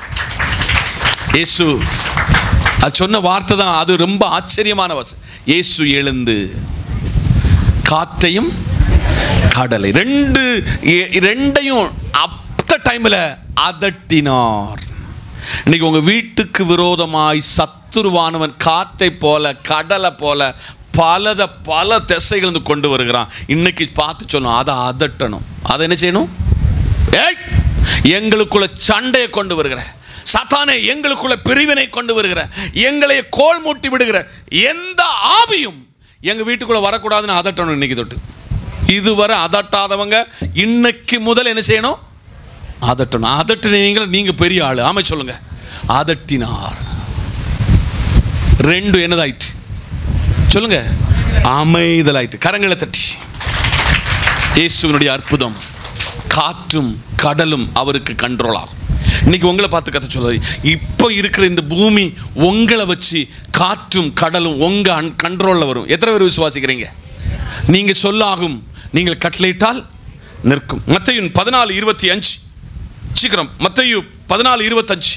இயேசு அது சொன்ன வார்த்தை தான் அது ரொம்ப ஆச்சரியமான வசனம் இயேசு எழுந்து காற்றையும் கடலை ரெண்டு எ- ரெண்டையும் அத்த டைமில் அதட்டினார் இன்னைக்கு உங்க வீட்டுக்கு விரோதமாய் சத்துருவானவன் காற்றை போல கடலை போல பலத பல திசைகள் இருந்து கொண்டு வருகிறான் இன்னைக்கு பார்த்து சொல்லணும் அதை அதட்டணும் அதை என்ன செய்யணும் ஏய் எங்களுக்குள்ள சண்டையை கொண்டு வருகிற சத்தானே எங்களுக்குள்ள பிரிவினை கொண்டு வருகிற எங்களை கோல் மூட்டி விடுகிற எந்த ஆவியும் எங்க வீட்டுக்குள்ள வரக்கூடாதுன்னு அதட்டணும் இன்னைக்கு தொட்டு இதுவரை அதட்டாதவங்க இன்னைக்கு முதல் என்ன செய்யணும் அதட்டணும் அதட்டினீங்க நீங்க பெரிய ஆளு ஆமை சொல்லுங்க அதட்டினார் ரெண்டு என்னதாயிற்று சொல்லுங்க அமைதலாயிற்று கரங்களை தட்டி இயேசுவினுடைய அற்புதம் காற்றும் கடலும் அவருக்கு கண்ட்ரோல் ஆகும் இன்னைக்கு உங்களை பார்த்து கத்த சொல்றாரு இப்போ இருக்கிற இந்த பூமி உங்களை வச்சு காற்றும் கடலும் உங்க கண்ட்ரோலில் வரும் எத்தனை பேர் விசுவாசிக்கிறீங்க நீங்க சொல்லாகும் நீங்கள் கட்டளையிட்டால் நிற்கும் மத்தையும் பதினாலு இருபத்தி அஞ்சு சீக்கிரம் மத்தையு பதினாலு இருபத்தஞ்சு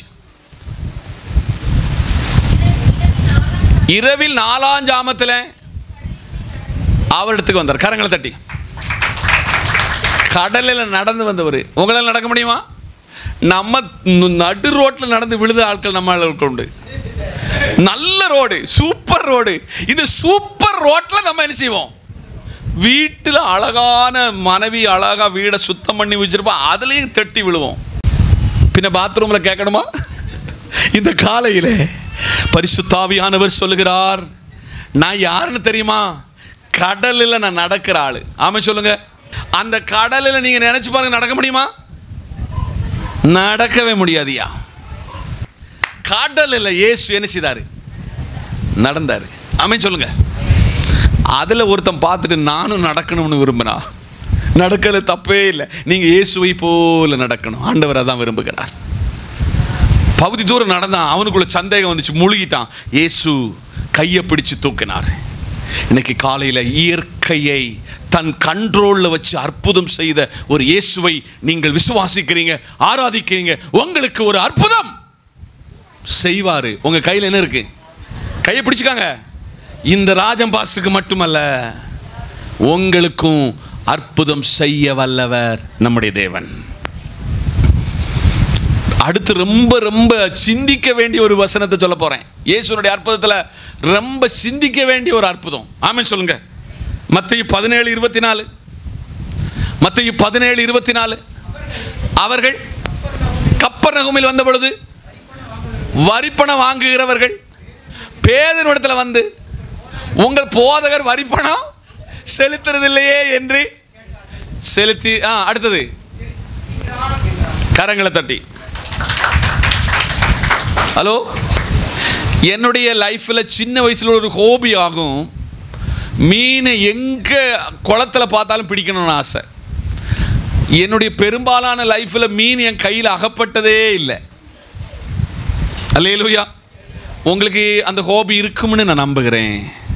இரவில் நாலாம் ஜாமத்தில் அவரிடத்துக்கு வந்தார் கரங்களை தட்டி கடலில் நடந்து வந்தவர் உங்களால் நடக்க முடியுமா நம்ம நு- நடு ரோட்டில் நடந்து விழுத ஆட்கள் நம்ம அளவுக்கு உண்டு நல்ல ரோடு சூப்பர் ரோடு இந்த சூப்பர் ரோட்டில் நம்ம என்ன செய்வோம் வீட்டில் அழகான மனைவி அழகா வீடை சுத்தம் பண்ணி வச்சிருப்போம் அதுலேயும் தட்டி விழுவோம் பின்ன பாத்ரூமில் கேட்கணுமா இந்த காலையிலே பரிசுத்தாவியானவர் சொல்லுகிறார் நான் யாருன்னு தெரியுமா கடலில் நான் நடக்கிற ஆளு ஆமா சொல்லுங்க அந்த கடலில் நீங்க நினைச்சு பாருங்க நடக்க முடியுமா நடக்கவே முடியாதியா கடலில் இயேசு என்ன செய்தாரு நடந்தாரு ஆமே சொல்லுங்க அதில் ஒருத்தன் பார்த்துட்டு நானும் நடக்கணும்னு விரும்பினா நடக்கல தப்பே இல்லை நீங்க இயேசுவை போல நடக்கணும் ஆண்டவர் அதான் விரும்புகிறார் பகுதி தூரம் நடந்தான் அவனுக்குள்ள சந்தேகம் வந்துச்சு முழுகிட்டான் இயேசு கையை பிடிச்சு தூக்கினார் இன்னைக்கு காலையில் இயற்கையை தன் கண்ட்ரோலில் வச்சு அற்புதம் செய்த ஒரு இயேசுவை நீங்கள் விசுவாசிக்கிறீங்க ஆராதிக்கிறீங்க உங்களுக்கு ஒரு அற்புதம் செய்வாரு உங்க கையில் என்ன இருக்கு கையை பிடிச்சுக்காங்க இந்த ராஜம் பாஸ்டுக்கு மட்டுமல்ல உங்களுக்கும் அற்புதம் செய்ய வல்லவர் நம்முடைய தேவன் அடுத்து ரொம்ப ரொம்ப சிந்திக்க வேண்டிய ஒரு வசனத்தை சொல்ல போறேன் இயேசுனுடைய அற்புதத்தில் ரொம்ப சிந்திக்க வேண்டிய ஒரு அற்புதம் ஆமென் சொல்லுங்க மத்திய பதினேழு இருபத்தி நாலு மத்திய பதினேழு இருபத்தி நாலு அவர்கள் கப்பர் நகுமில் வந்த பொழுது வரிப்பணம் வாங்குகிறவர்கள் பேதனிடத்தில் வந்து உங்கள் போதகர் வரிப்பணம் செலுத்துறதில்லையே என்று செலுத்தி ஆ அடுத்தது கரங்களை தட்டி ஹலோ என்னுடைய லைஃப்பில் சின்ன வயசில் ஒரு ஹோபி ஆகும் மீனை எங்கே குளத்தில் பார்த்தாலும் பிடிக்கணும்னு ஆசை என்னுடைய பெரும்பாலான லைஃப்பில் மீன் என் கையில் அகப்பட்டதே இல்லை அல்லேலூயா உங்களுக்கு அந்த ஹோபி இருக்கும்னு நான் நம்புகிறேன்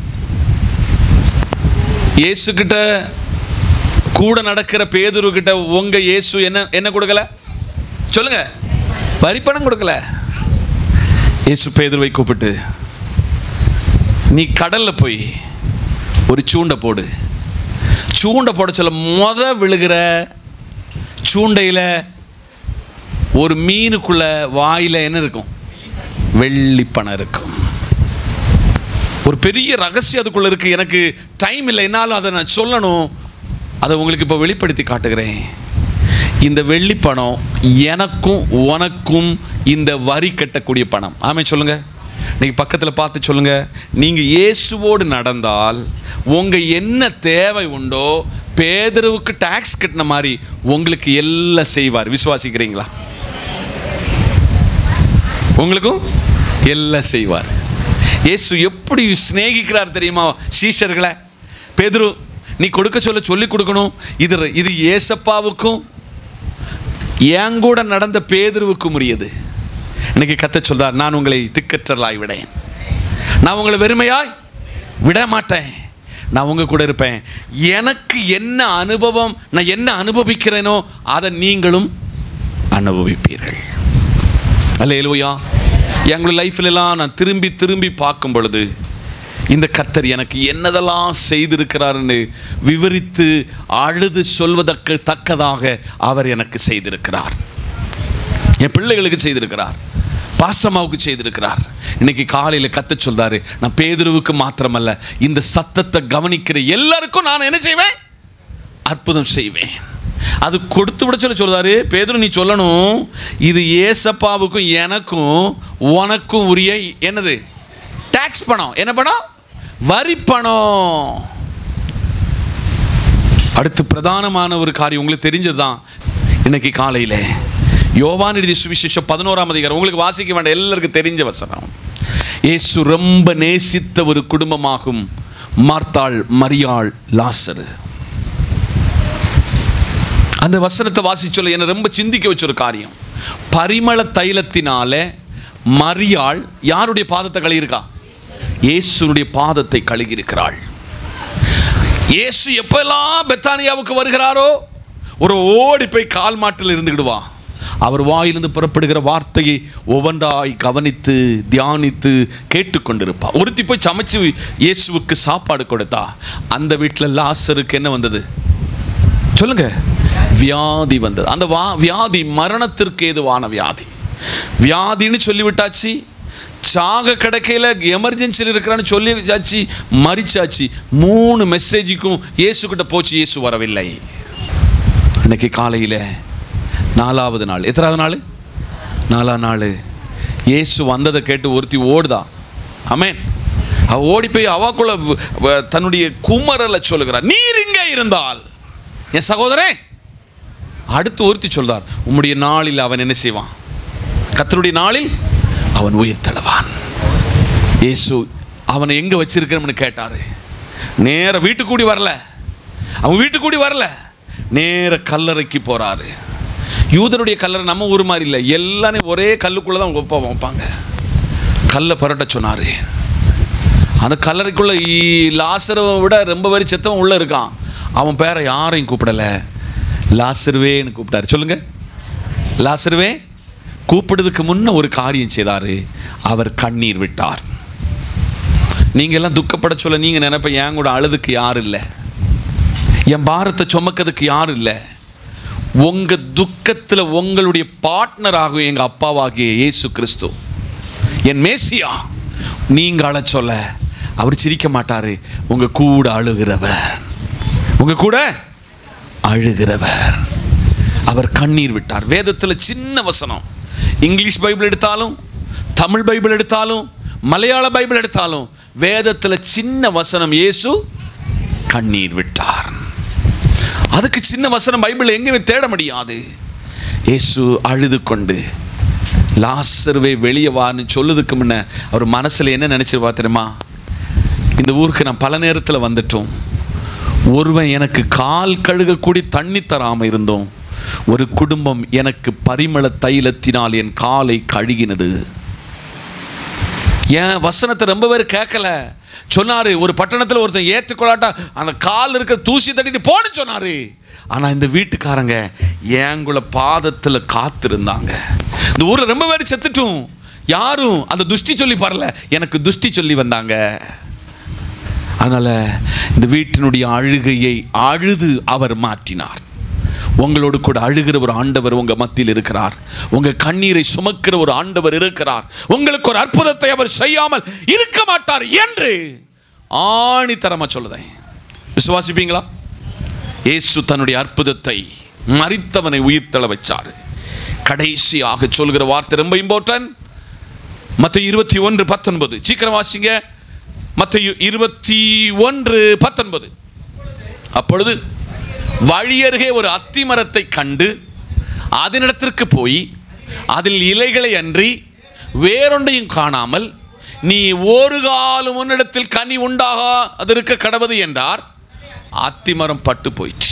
இயேசுக்கிட்ட கூட நடக்கிற பேதுரு கிட்ட உங்க இயேசு என்ன என்ன கொடுக்கல சொல்லுங்க வரிப்பணம் கொடுக்கல இயேசு பேதுருவை கூப்பிட்டு நீ கடல்ல போய் ஒரு சூண்டை போடு சூண்டை போட சொல்ல முத விழுகிற சூண்டையில ஒரு மீனுக்குள்ள வாயில என்ன இருக்கும் வெள்ளி பணம் இருக்கும் ஒரு பெரிய ரகசியம் அதுக்குள்ள இருக்கு எனக்கு டைம் இல்லை என்னாலும் அதை நான் சொல்லணும் அதை உங்களுக்கு இப்போ வெளிப்படுத்தி காட்டுகிறேன் இந்த வெள்ளி பணம் எனக்கும் உனக்கும் இந்த வரி கட்டக்கூடிய பணம் ஆமே சொல்லுங்க நீங்க பக்கத்தில் பார்த்து சொல்லுங்க நீங்க இயேசுவோடு நடந்தால் உங்க என்ன தேவை உண்டோ பேதருவுக்கு டாக்ஸ் கட்டின மாதிரி உங்களுக்கு எல்லாம் செய்வார் விசுவாசிக்கிறீங்களா உங்களுக்கும் எல்லாம் செய்வார் இயேசு எப்படி சிநேகிக்கிறார் தெரியுமா சீஷர்களை பேதுரு நீ கொடுக்க சொல்ல சொல்லி கொடுக்கணும் இது இது ஏசப்பாவுக்கும் என் கூட நடந்த பேதுருவுக்கும் உரியது இன்னைக்கு கத்த சொல்றார் நான் உங்களை திக்கற்றலாய் விடேன் நான் உங்களை வெறுமையாய் விட மாட்டேன் நான் உங்க கூட இருப்பேன் எனக்கு என்ன அனுபவம் நான் என்ன அனுபவிக்கிறேனோ அதை நீங்களும் அனுபவிப்பீர்கள் அல்லேலூயா எங்களுடைய லைஃப்ல எல்லாம் நான் திரும்பி திரும்பி பார்க்கும் பொழுது இந்த கர்த்தர் எனக்கு என்னதெல்லாம் செய்திருக்கிறார்னு விவரித்து அழுது சொல்வதற்கு தக்கதாக அவர் எனக்கு செய்திருக்கிறார் என் பிள்ளைகளுக்கு செய்திருக்கிறார் பாஸ்டமாவுக்கு செய்திருக்கிறார் இன்னைக்கு காலையில் கத்த சொல்றாரு நான் பேதுருவுக்கு மாத்திரமல்ல இந்த சத்தத்தை கவனிக்கிற எல்லாருக்கும் நான் என்ன செய்வேன் அற்புதம் செய்வேன் அது கொடுத்து விட சொல்ல சொல்றாரு பேதுரு நீ சொல்லணும் இது ஏசப்பாவுக்கும் எனக்கும் உனக்கும் உரிய என்னது டாக்ஸ் பணம் என்ன பணம் வரி பணம் அடுத்து பிரதானமான ஒரு காரியம் உங்களுக்கு தெரிஞ்சதுதான் இன்னைக்கு காலையில் யோவான் எழுதிய சுவிசேஷம் பதினோராம் அதிகாரம் உங்களுக்கு வாசிக்க வேண்டாம் எல்லாருக்கும் தெரிஞ்ச வசனம் இயேசு ரொம்ப நேசித்த ஒரு குடும்பமாகும் மார்த்தாள் மரியாள் லாசரு அந்த வசனத்தை வாசிச்சு சொல்ல என்னை ரொம்ப சிந்திக்க வச்ச ஒரு காரியம் பரிமள தைலத்தினால மரியாள் யாருடைய பாதத்தை கழுகியிருக்கா இயேசுனுடைய பாதத்தை கழுகியிருக்கிறாள் இயேசு எப்பெல்லாம் பெத்தானியாவுக்கு வருகிறாரோ ஒரு ஓடி போய் கால் மாட்டில் இருந்துக்கிடுவா அவர் வாயிலிருந்து புறப்படுகிற வார்த்தையை ஒவ்வொன்றாய் கவனித்து தியானித்து கேட்டுக்கொண்டிருப்பா ஒருத்தி போய் சமைச்சு இயேசுவுக்கு சாப்பாடு கொடுத்தா அந்த வீட்டில் லாசருக்கு என்ன வந்தது சொல்லுங்க வியாதி வந்தது அந்த வா வியாதி மரணத்திற்கு ஏதுவான வியாதி வியாதின்னு சொல்லிவிட்டாச்சு சாக கிடக்கையில் எமர்ஜென்சியில் இருக்கிறான்னு சொல்லியாச்சு மறிச்சாச்சு மூணு மெசேஜுக்கும் இயேசு கிட்ட போச்சு இயேசு வரவில்லை இன்னைக்கு காலையில் நாலாவது நாள் எத்தனாவது நாள் நாலாம் நாள் இயேசு வந்ததை கேட்டு ஒருத்தி ஓடுதா ஆமென் அவ ஓடி போய் அவாக்குள்ள வ- வ- தன்னுடைய குமரல சொல்லுகிறார் நீர் இங்கே இருந்தால் என் சகோதரன் அடுத்து ஒருத்தி சொல்றார் உம்முடைய நாளில் அவன் என்ன செய்வான் கத்தருடைய நாளில் அவன் உயிர் தழுவான் இயேசு அவனை எங்க வச்சிருக்கிறோம்னு கேட்டாரு நேர வீட்டுக்கு கூடி வரல அவன் வீட்டுக்கு கூடி வரல நேர கல்லறைக்கு போறாரு யூதனுடைய கல்லறை நம்ம ஊர் மாதிரி இல்லை எல்லாமே ஒரே கல்லுக்குள்ள தான் வைப்பா வைப்பாங்க கல்லை புரட்ட சொன்னாரு அந்த கல்லறைக்குள்ள ஈ- லாசருவை விட ரொம்ப வரி செத்தவன் உள்ள இருக்கான் அவன் பேரை யாரையும் கூப்பிடல லாசருவேன்னு கூப்பிட்டாரு சொல்லுங்க லாசருவே கூப்பிடுறதுக்கு முன்ன ஒரு காரியம் செய்தாரு அவர் கண்ணீர் விட்டார் நீங்க எல்லாம் துக்கப்பட சொல்ல நீங்க நினைப்ப என் கூட அழுதுக்கு யாரும் இல்லை என் பாரத்தை சுமக்கிறதுக்கு யாரும் இல்லை உங்க துக்கத்தில் உங்களுடைய பார்ட்னராகும் எங்க அப்பாவாகிய இயேசு கிறிஸ்து என் மேசியா நீங்க அழ சொல்ல அவர் சிரிக்க மாட்டாரு உங்க கூட அழுகிறவர் உங்க கூட அழுகிறவர் அவர் கண்ணீர் விட்டார் வேதத்தில் சின்ன வசனம் இங்கிலீஷ் பைபிள் எடுத்தாலும் தமிழ் பைபிள் எடுத்தாலும் மலையாள பைபிள் எடுத்தாலும் வேதத்தில் சின்ன வசனம் இயேசு கண்ணீர் விட்டார் அதுக்கு சின்ன வசனம் பைபிள் எங்கேயுமே தேட முடியாது இயேசு அழுது கொண்டு லாசருவை வெளியே வான்னு சொல்லுதுக்கு முன்ன அவர் மனசுல என்ன நினைச்சிருப்பா தெரியுமா இந்த ஊருக்கு நான் பல நேரத்தில் வந்துட்டோம் ஒருவன் எனக்கு கால் கழுகக்கூடி தண்ணி தராம இருந்தோம் ஒரு குடும்பம் எனக்கு பரிமள தைலத்தினால் என் காலை கழுகினது என் வசனத்தை ரொம்ப பேர் கேட்கல சொன்னாரு ஒரு பட்டணத்தில் ஒருத்தன் ஏற்றுக்கொள்ளாட்டா அந்த கால் இருக்க தூசி தட்டிட்டு போன்னு சொன்னாரு ஆனா இந்த வீட்டுக்காரங்க ஏங்குல பாதத்துல காத்திருந்தாங்க இந்த ஊர்ல ரொம்ப பேர் செத்துட்டும் யாரும் அந்த துஷ்டி சொல்லி பாரல எனக்கு துஷ்டி சொல்லி வந்தாங்க அதனால இந்த வீட்டினுடைய அழுகையை அழுது அவர் மாற்றினார் உங்களோடு கூட அழுகிற ஒரு ஆண்டவர் உங்க மத்தியில் இருக்கிறார் உங்க கண்ணீரை சுமக்கிற ஒரு ஆண்டவர் இருக்கிறார் உங்களுக்கு ஒரு அற்புதத்தை அவர் செய்யாமல் இருக்க மாட்டார் என்று ஆணித்தரமா சொல்லுதேன் விசுவாசிப்பீங்களா இயேசு தன்னுடைய அற்புதத்தை மறித்தவனை உயிர்த்தள வச்சார் கடைசியாக சொல்கிற வார்த்தை ரொம்ப இம்பார்ட்டன்ட் மத்த இருபத்தி ஒன்று பத்தொன்பது சீக்கிரம் வாசிங்க மத்த இருபத்தி ஒன்று பத்தொன்பது அப்பொழுது வழியருகே ஒரு அத்தி மரத்தை கண்டு அதனிடத்திற்கு போய் அதில் இலைகளை அன்றி வேறொன்றையும் காணாமல் நீ ஒரு காலம் உன்னிடத்தில் கனி உண்டாக அது இருக்க கடவது என்றார் அத்திமரம் பட்டு போயிடுச்சு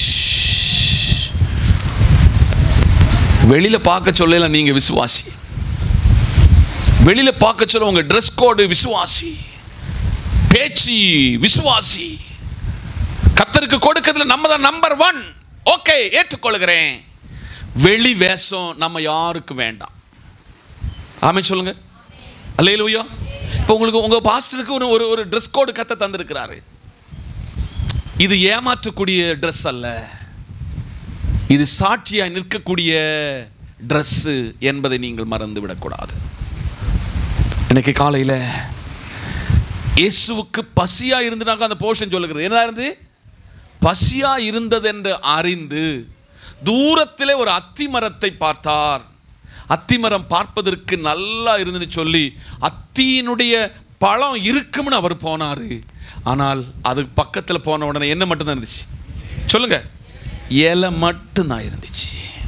வெளியில பார்க்க சொல்லல நீங்க விசுவாசி வெளியில பார்க்க சொல்ல உங்க ட்ரெஸ் கோடு விசுவாசி பேச்சு விசுவாசி கத்தருக்கு கொடுக்கிறதுல நம்ம தான் நம்பர் ஒன் ஓகே ஏற்றுக்கொள்கிறேன் வெளி வேஷம் நம்ம யாருக்கும் வேண்டாம் ஆமே சொல்லுங்க அல்லையிலூயா இப்போ உங்களுக்கு உங்க பாஸ்டருக்கு ஒரு ஒரு ஒரு ட்ரெஸ் கோடு கத்த தந்திருக்கிறாரு இது ஏமாற்றக்கூடிய ட்ரெஸ் அல்ல இது சாட்சியாய் நிற்கக்கூடிய Dress என்பதை நீங்கள் மறந்து விடக்கூடாது இன்னைக்கு காலையில் இயேசுவுக்கு பசியா இருந்துனாக்க அந்த போர்ஷன் சொல்லுகிறது என்ன இருந்து பசியா இருந்ததென்று அறிந்து தூரத்திலே ஒரு அத்தி மரத்தை பார்த்தார் அத்திமரம் பார்ப்பதற்கு நல்லா இருந்துன்னு சொல்லி அத்தியினுடைய பழம் இருக்கும்னு அவர் போனாரு ஆனால் அது பக்கத்தில் போன உடனே என்ன மட்டும்தான் இருந்துச்சு சொல்லுங்க இலை மட்டும்தான் இருந்துச்சு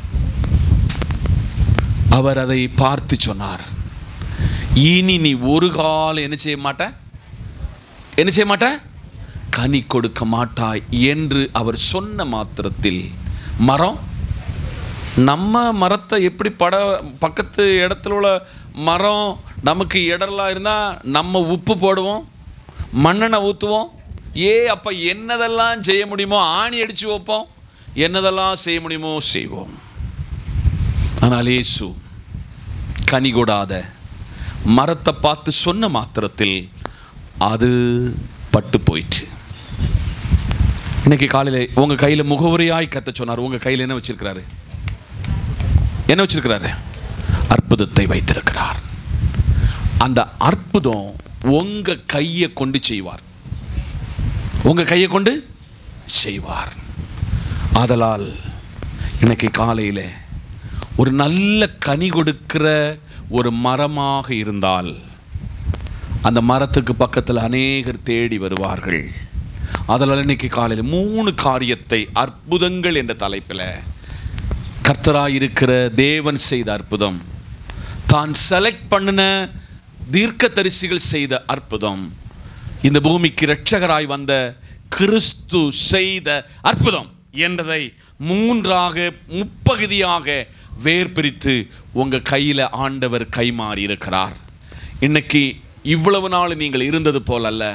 அவர் அதை பார்த்து சொன்னார் இனி நீ ஒரு காலம் என்ன செய்ய மாட்ட என்ன செய்ய மாட்ட கனி கொடுக்க மாட்டாய் என்று அவர் சொன்ன மாத்திரத்தில் மரம் நம்ம மரத்தை எப்படி பட பக்கத்து இடத்துல உள்ள மரம் நமக்கு இடர்லாம் இருந்தால் நம்ம உப்பு போடுவோம் மண்ணெண்ணெய் ஊற்றுவோம் ஏ அப்போ என்னதெல்லாம் செய்ய முடியுமோ ஆணி அடித்து வைப்போம் என்னதெல்லாம் செய்ய முடியுமோ செய்வோம் ஆனால் இயேசு கனி கொடாத மரத்தை பார்த்து சொன்ன மாத்திரத்தில் அது பட்டு போயிற்று இன்னைக்கு காலையில் உங்கள் கையில் முகவரியாய் கத்த சொன்னார் உங்கள் கையில் என்ன வச்சிருக்கிறாரு என்ன வச்சிருக்கிறாரு அற்புதத்தை வைத்திருக்கிறார் அந்த அற்புதம் உங்க கையை கொண்டு செய்வார் உங்க கையை கொண்டு செய்வார் ஆதலால் இன்னைக்கு காலையில் ஒரு நல்ல கனி கொடுக்கிற ஒரு மரமாக இருந்தால் அந்த மரத்துக்கு பக்கத்தில் அநேகர் தேடி வருவார்கள் அதனால் இன்னைக்கு காலையில் மூணு காரியத்தை அற்புதங்கள் என்ற தலைப்பில் கர்த்தராயிருக்கிற தேவன் செய்த அற்புதம் தான் செலக்ட் பண்ணின தீர்க்கதரிசிகள் செய்த அற்புதம் இந்த பூமிக்கு இரட்சகராய் வந்த கிறிஸ்து செய்த அற்புதம் என்றதை மூன்றாக முப்பகுதியாக வேர்பிரித்து உங்க கையில ஆண்டவர் கைமாறி இருக்கிறார் இன்னைக்கு இவ்வளவு நாள் நீங்கள் இருந்தது போல் அல்ல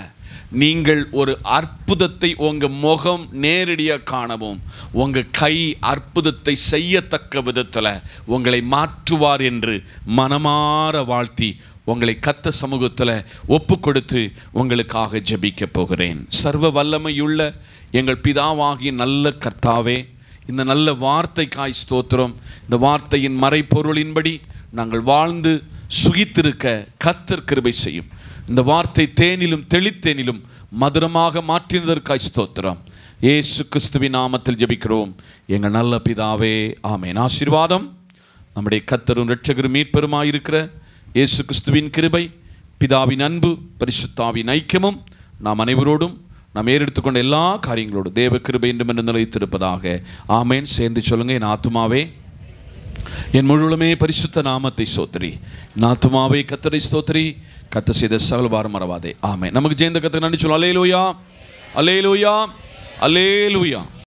நீங்கள் ஒரு அற்புதத்தை உங்க முகம் நேரடியாக காணவும் உங்க கை அற்புதத்தை செய்யத்தக்க விதத்தில் உங்களை மாற்றுவார் என்று மனமாற வாழ்த்தி உங்களை கத்த சமூகத்தில் ஒப்பு கொடுத்து உங்களுக்காக ஜெபிக்க போகிறேன் சர்வ வல்லமையுள்ள எங்கள் பிதாவாகிய நல்ல கர்த்தாவே இந்த நல்ல வார்த்தைக்காய் ஸ்தோத்திரம் இந்த வார்த்தையின் மறைப்பொருளின்படி நாங்கள் வாழ்ந்து சுகித்திருக்க கத்தர் கிருபை செய்யும் இந்த வார்த்தை தேனிலும் தெளித்தேனிலும் மதுரமாக மாற்றினதற்காய் ஸ்தோத்திரம் ஏசு கிறிஸ்துவின் நாமத்தில் ஜெபிக்கிறோம் எங்கள் நல்ல பிதாவே ஆமேன் ஆசீர்வாதம் நம்முடைய கத்தரும் இரட்சகரும் மீட்பெருமாயிருக்கிற இயேசு கிறிஸ்துவின் கிருபை பிதாவின் அன்பு பரிசுத்தாவின் ஐக்கியமும் நாம் அனைவரோடும் நாம் ஏறெடுத்துக்கொண்ட எல்லா காரியங்களோடும் தேவ கிருபை என்றும் என்று நிலைத்திருப்பதாக ஆமேன் சேர்ந்து சொல்லுங்க என் ஆத்துமாவே என் முழுவதுமே பரிசுத்த நாமத்தை சோத்திரி என் ஆத்துமாவே கத்தரை ஸ்தோத்திரி கத்த செய்த சகலவாரம் மறவாதே ஆமே நமக்கு ஜெயந்த கத்த நன்றி சொல்லும் அலேலூயா அலேலூயா அலேலூயா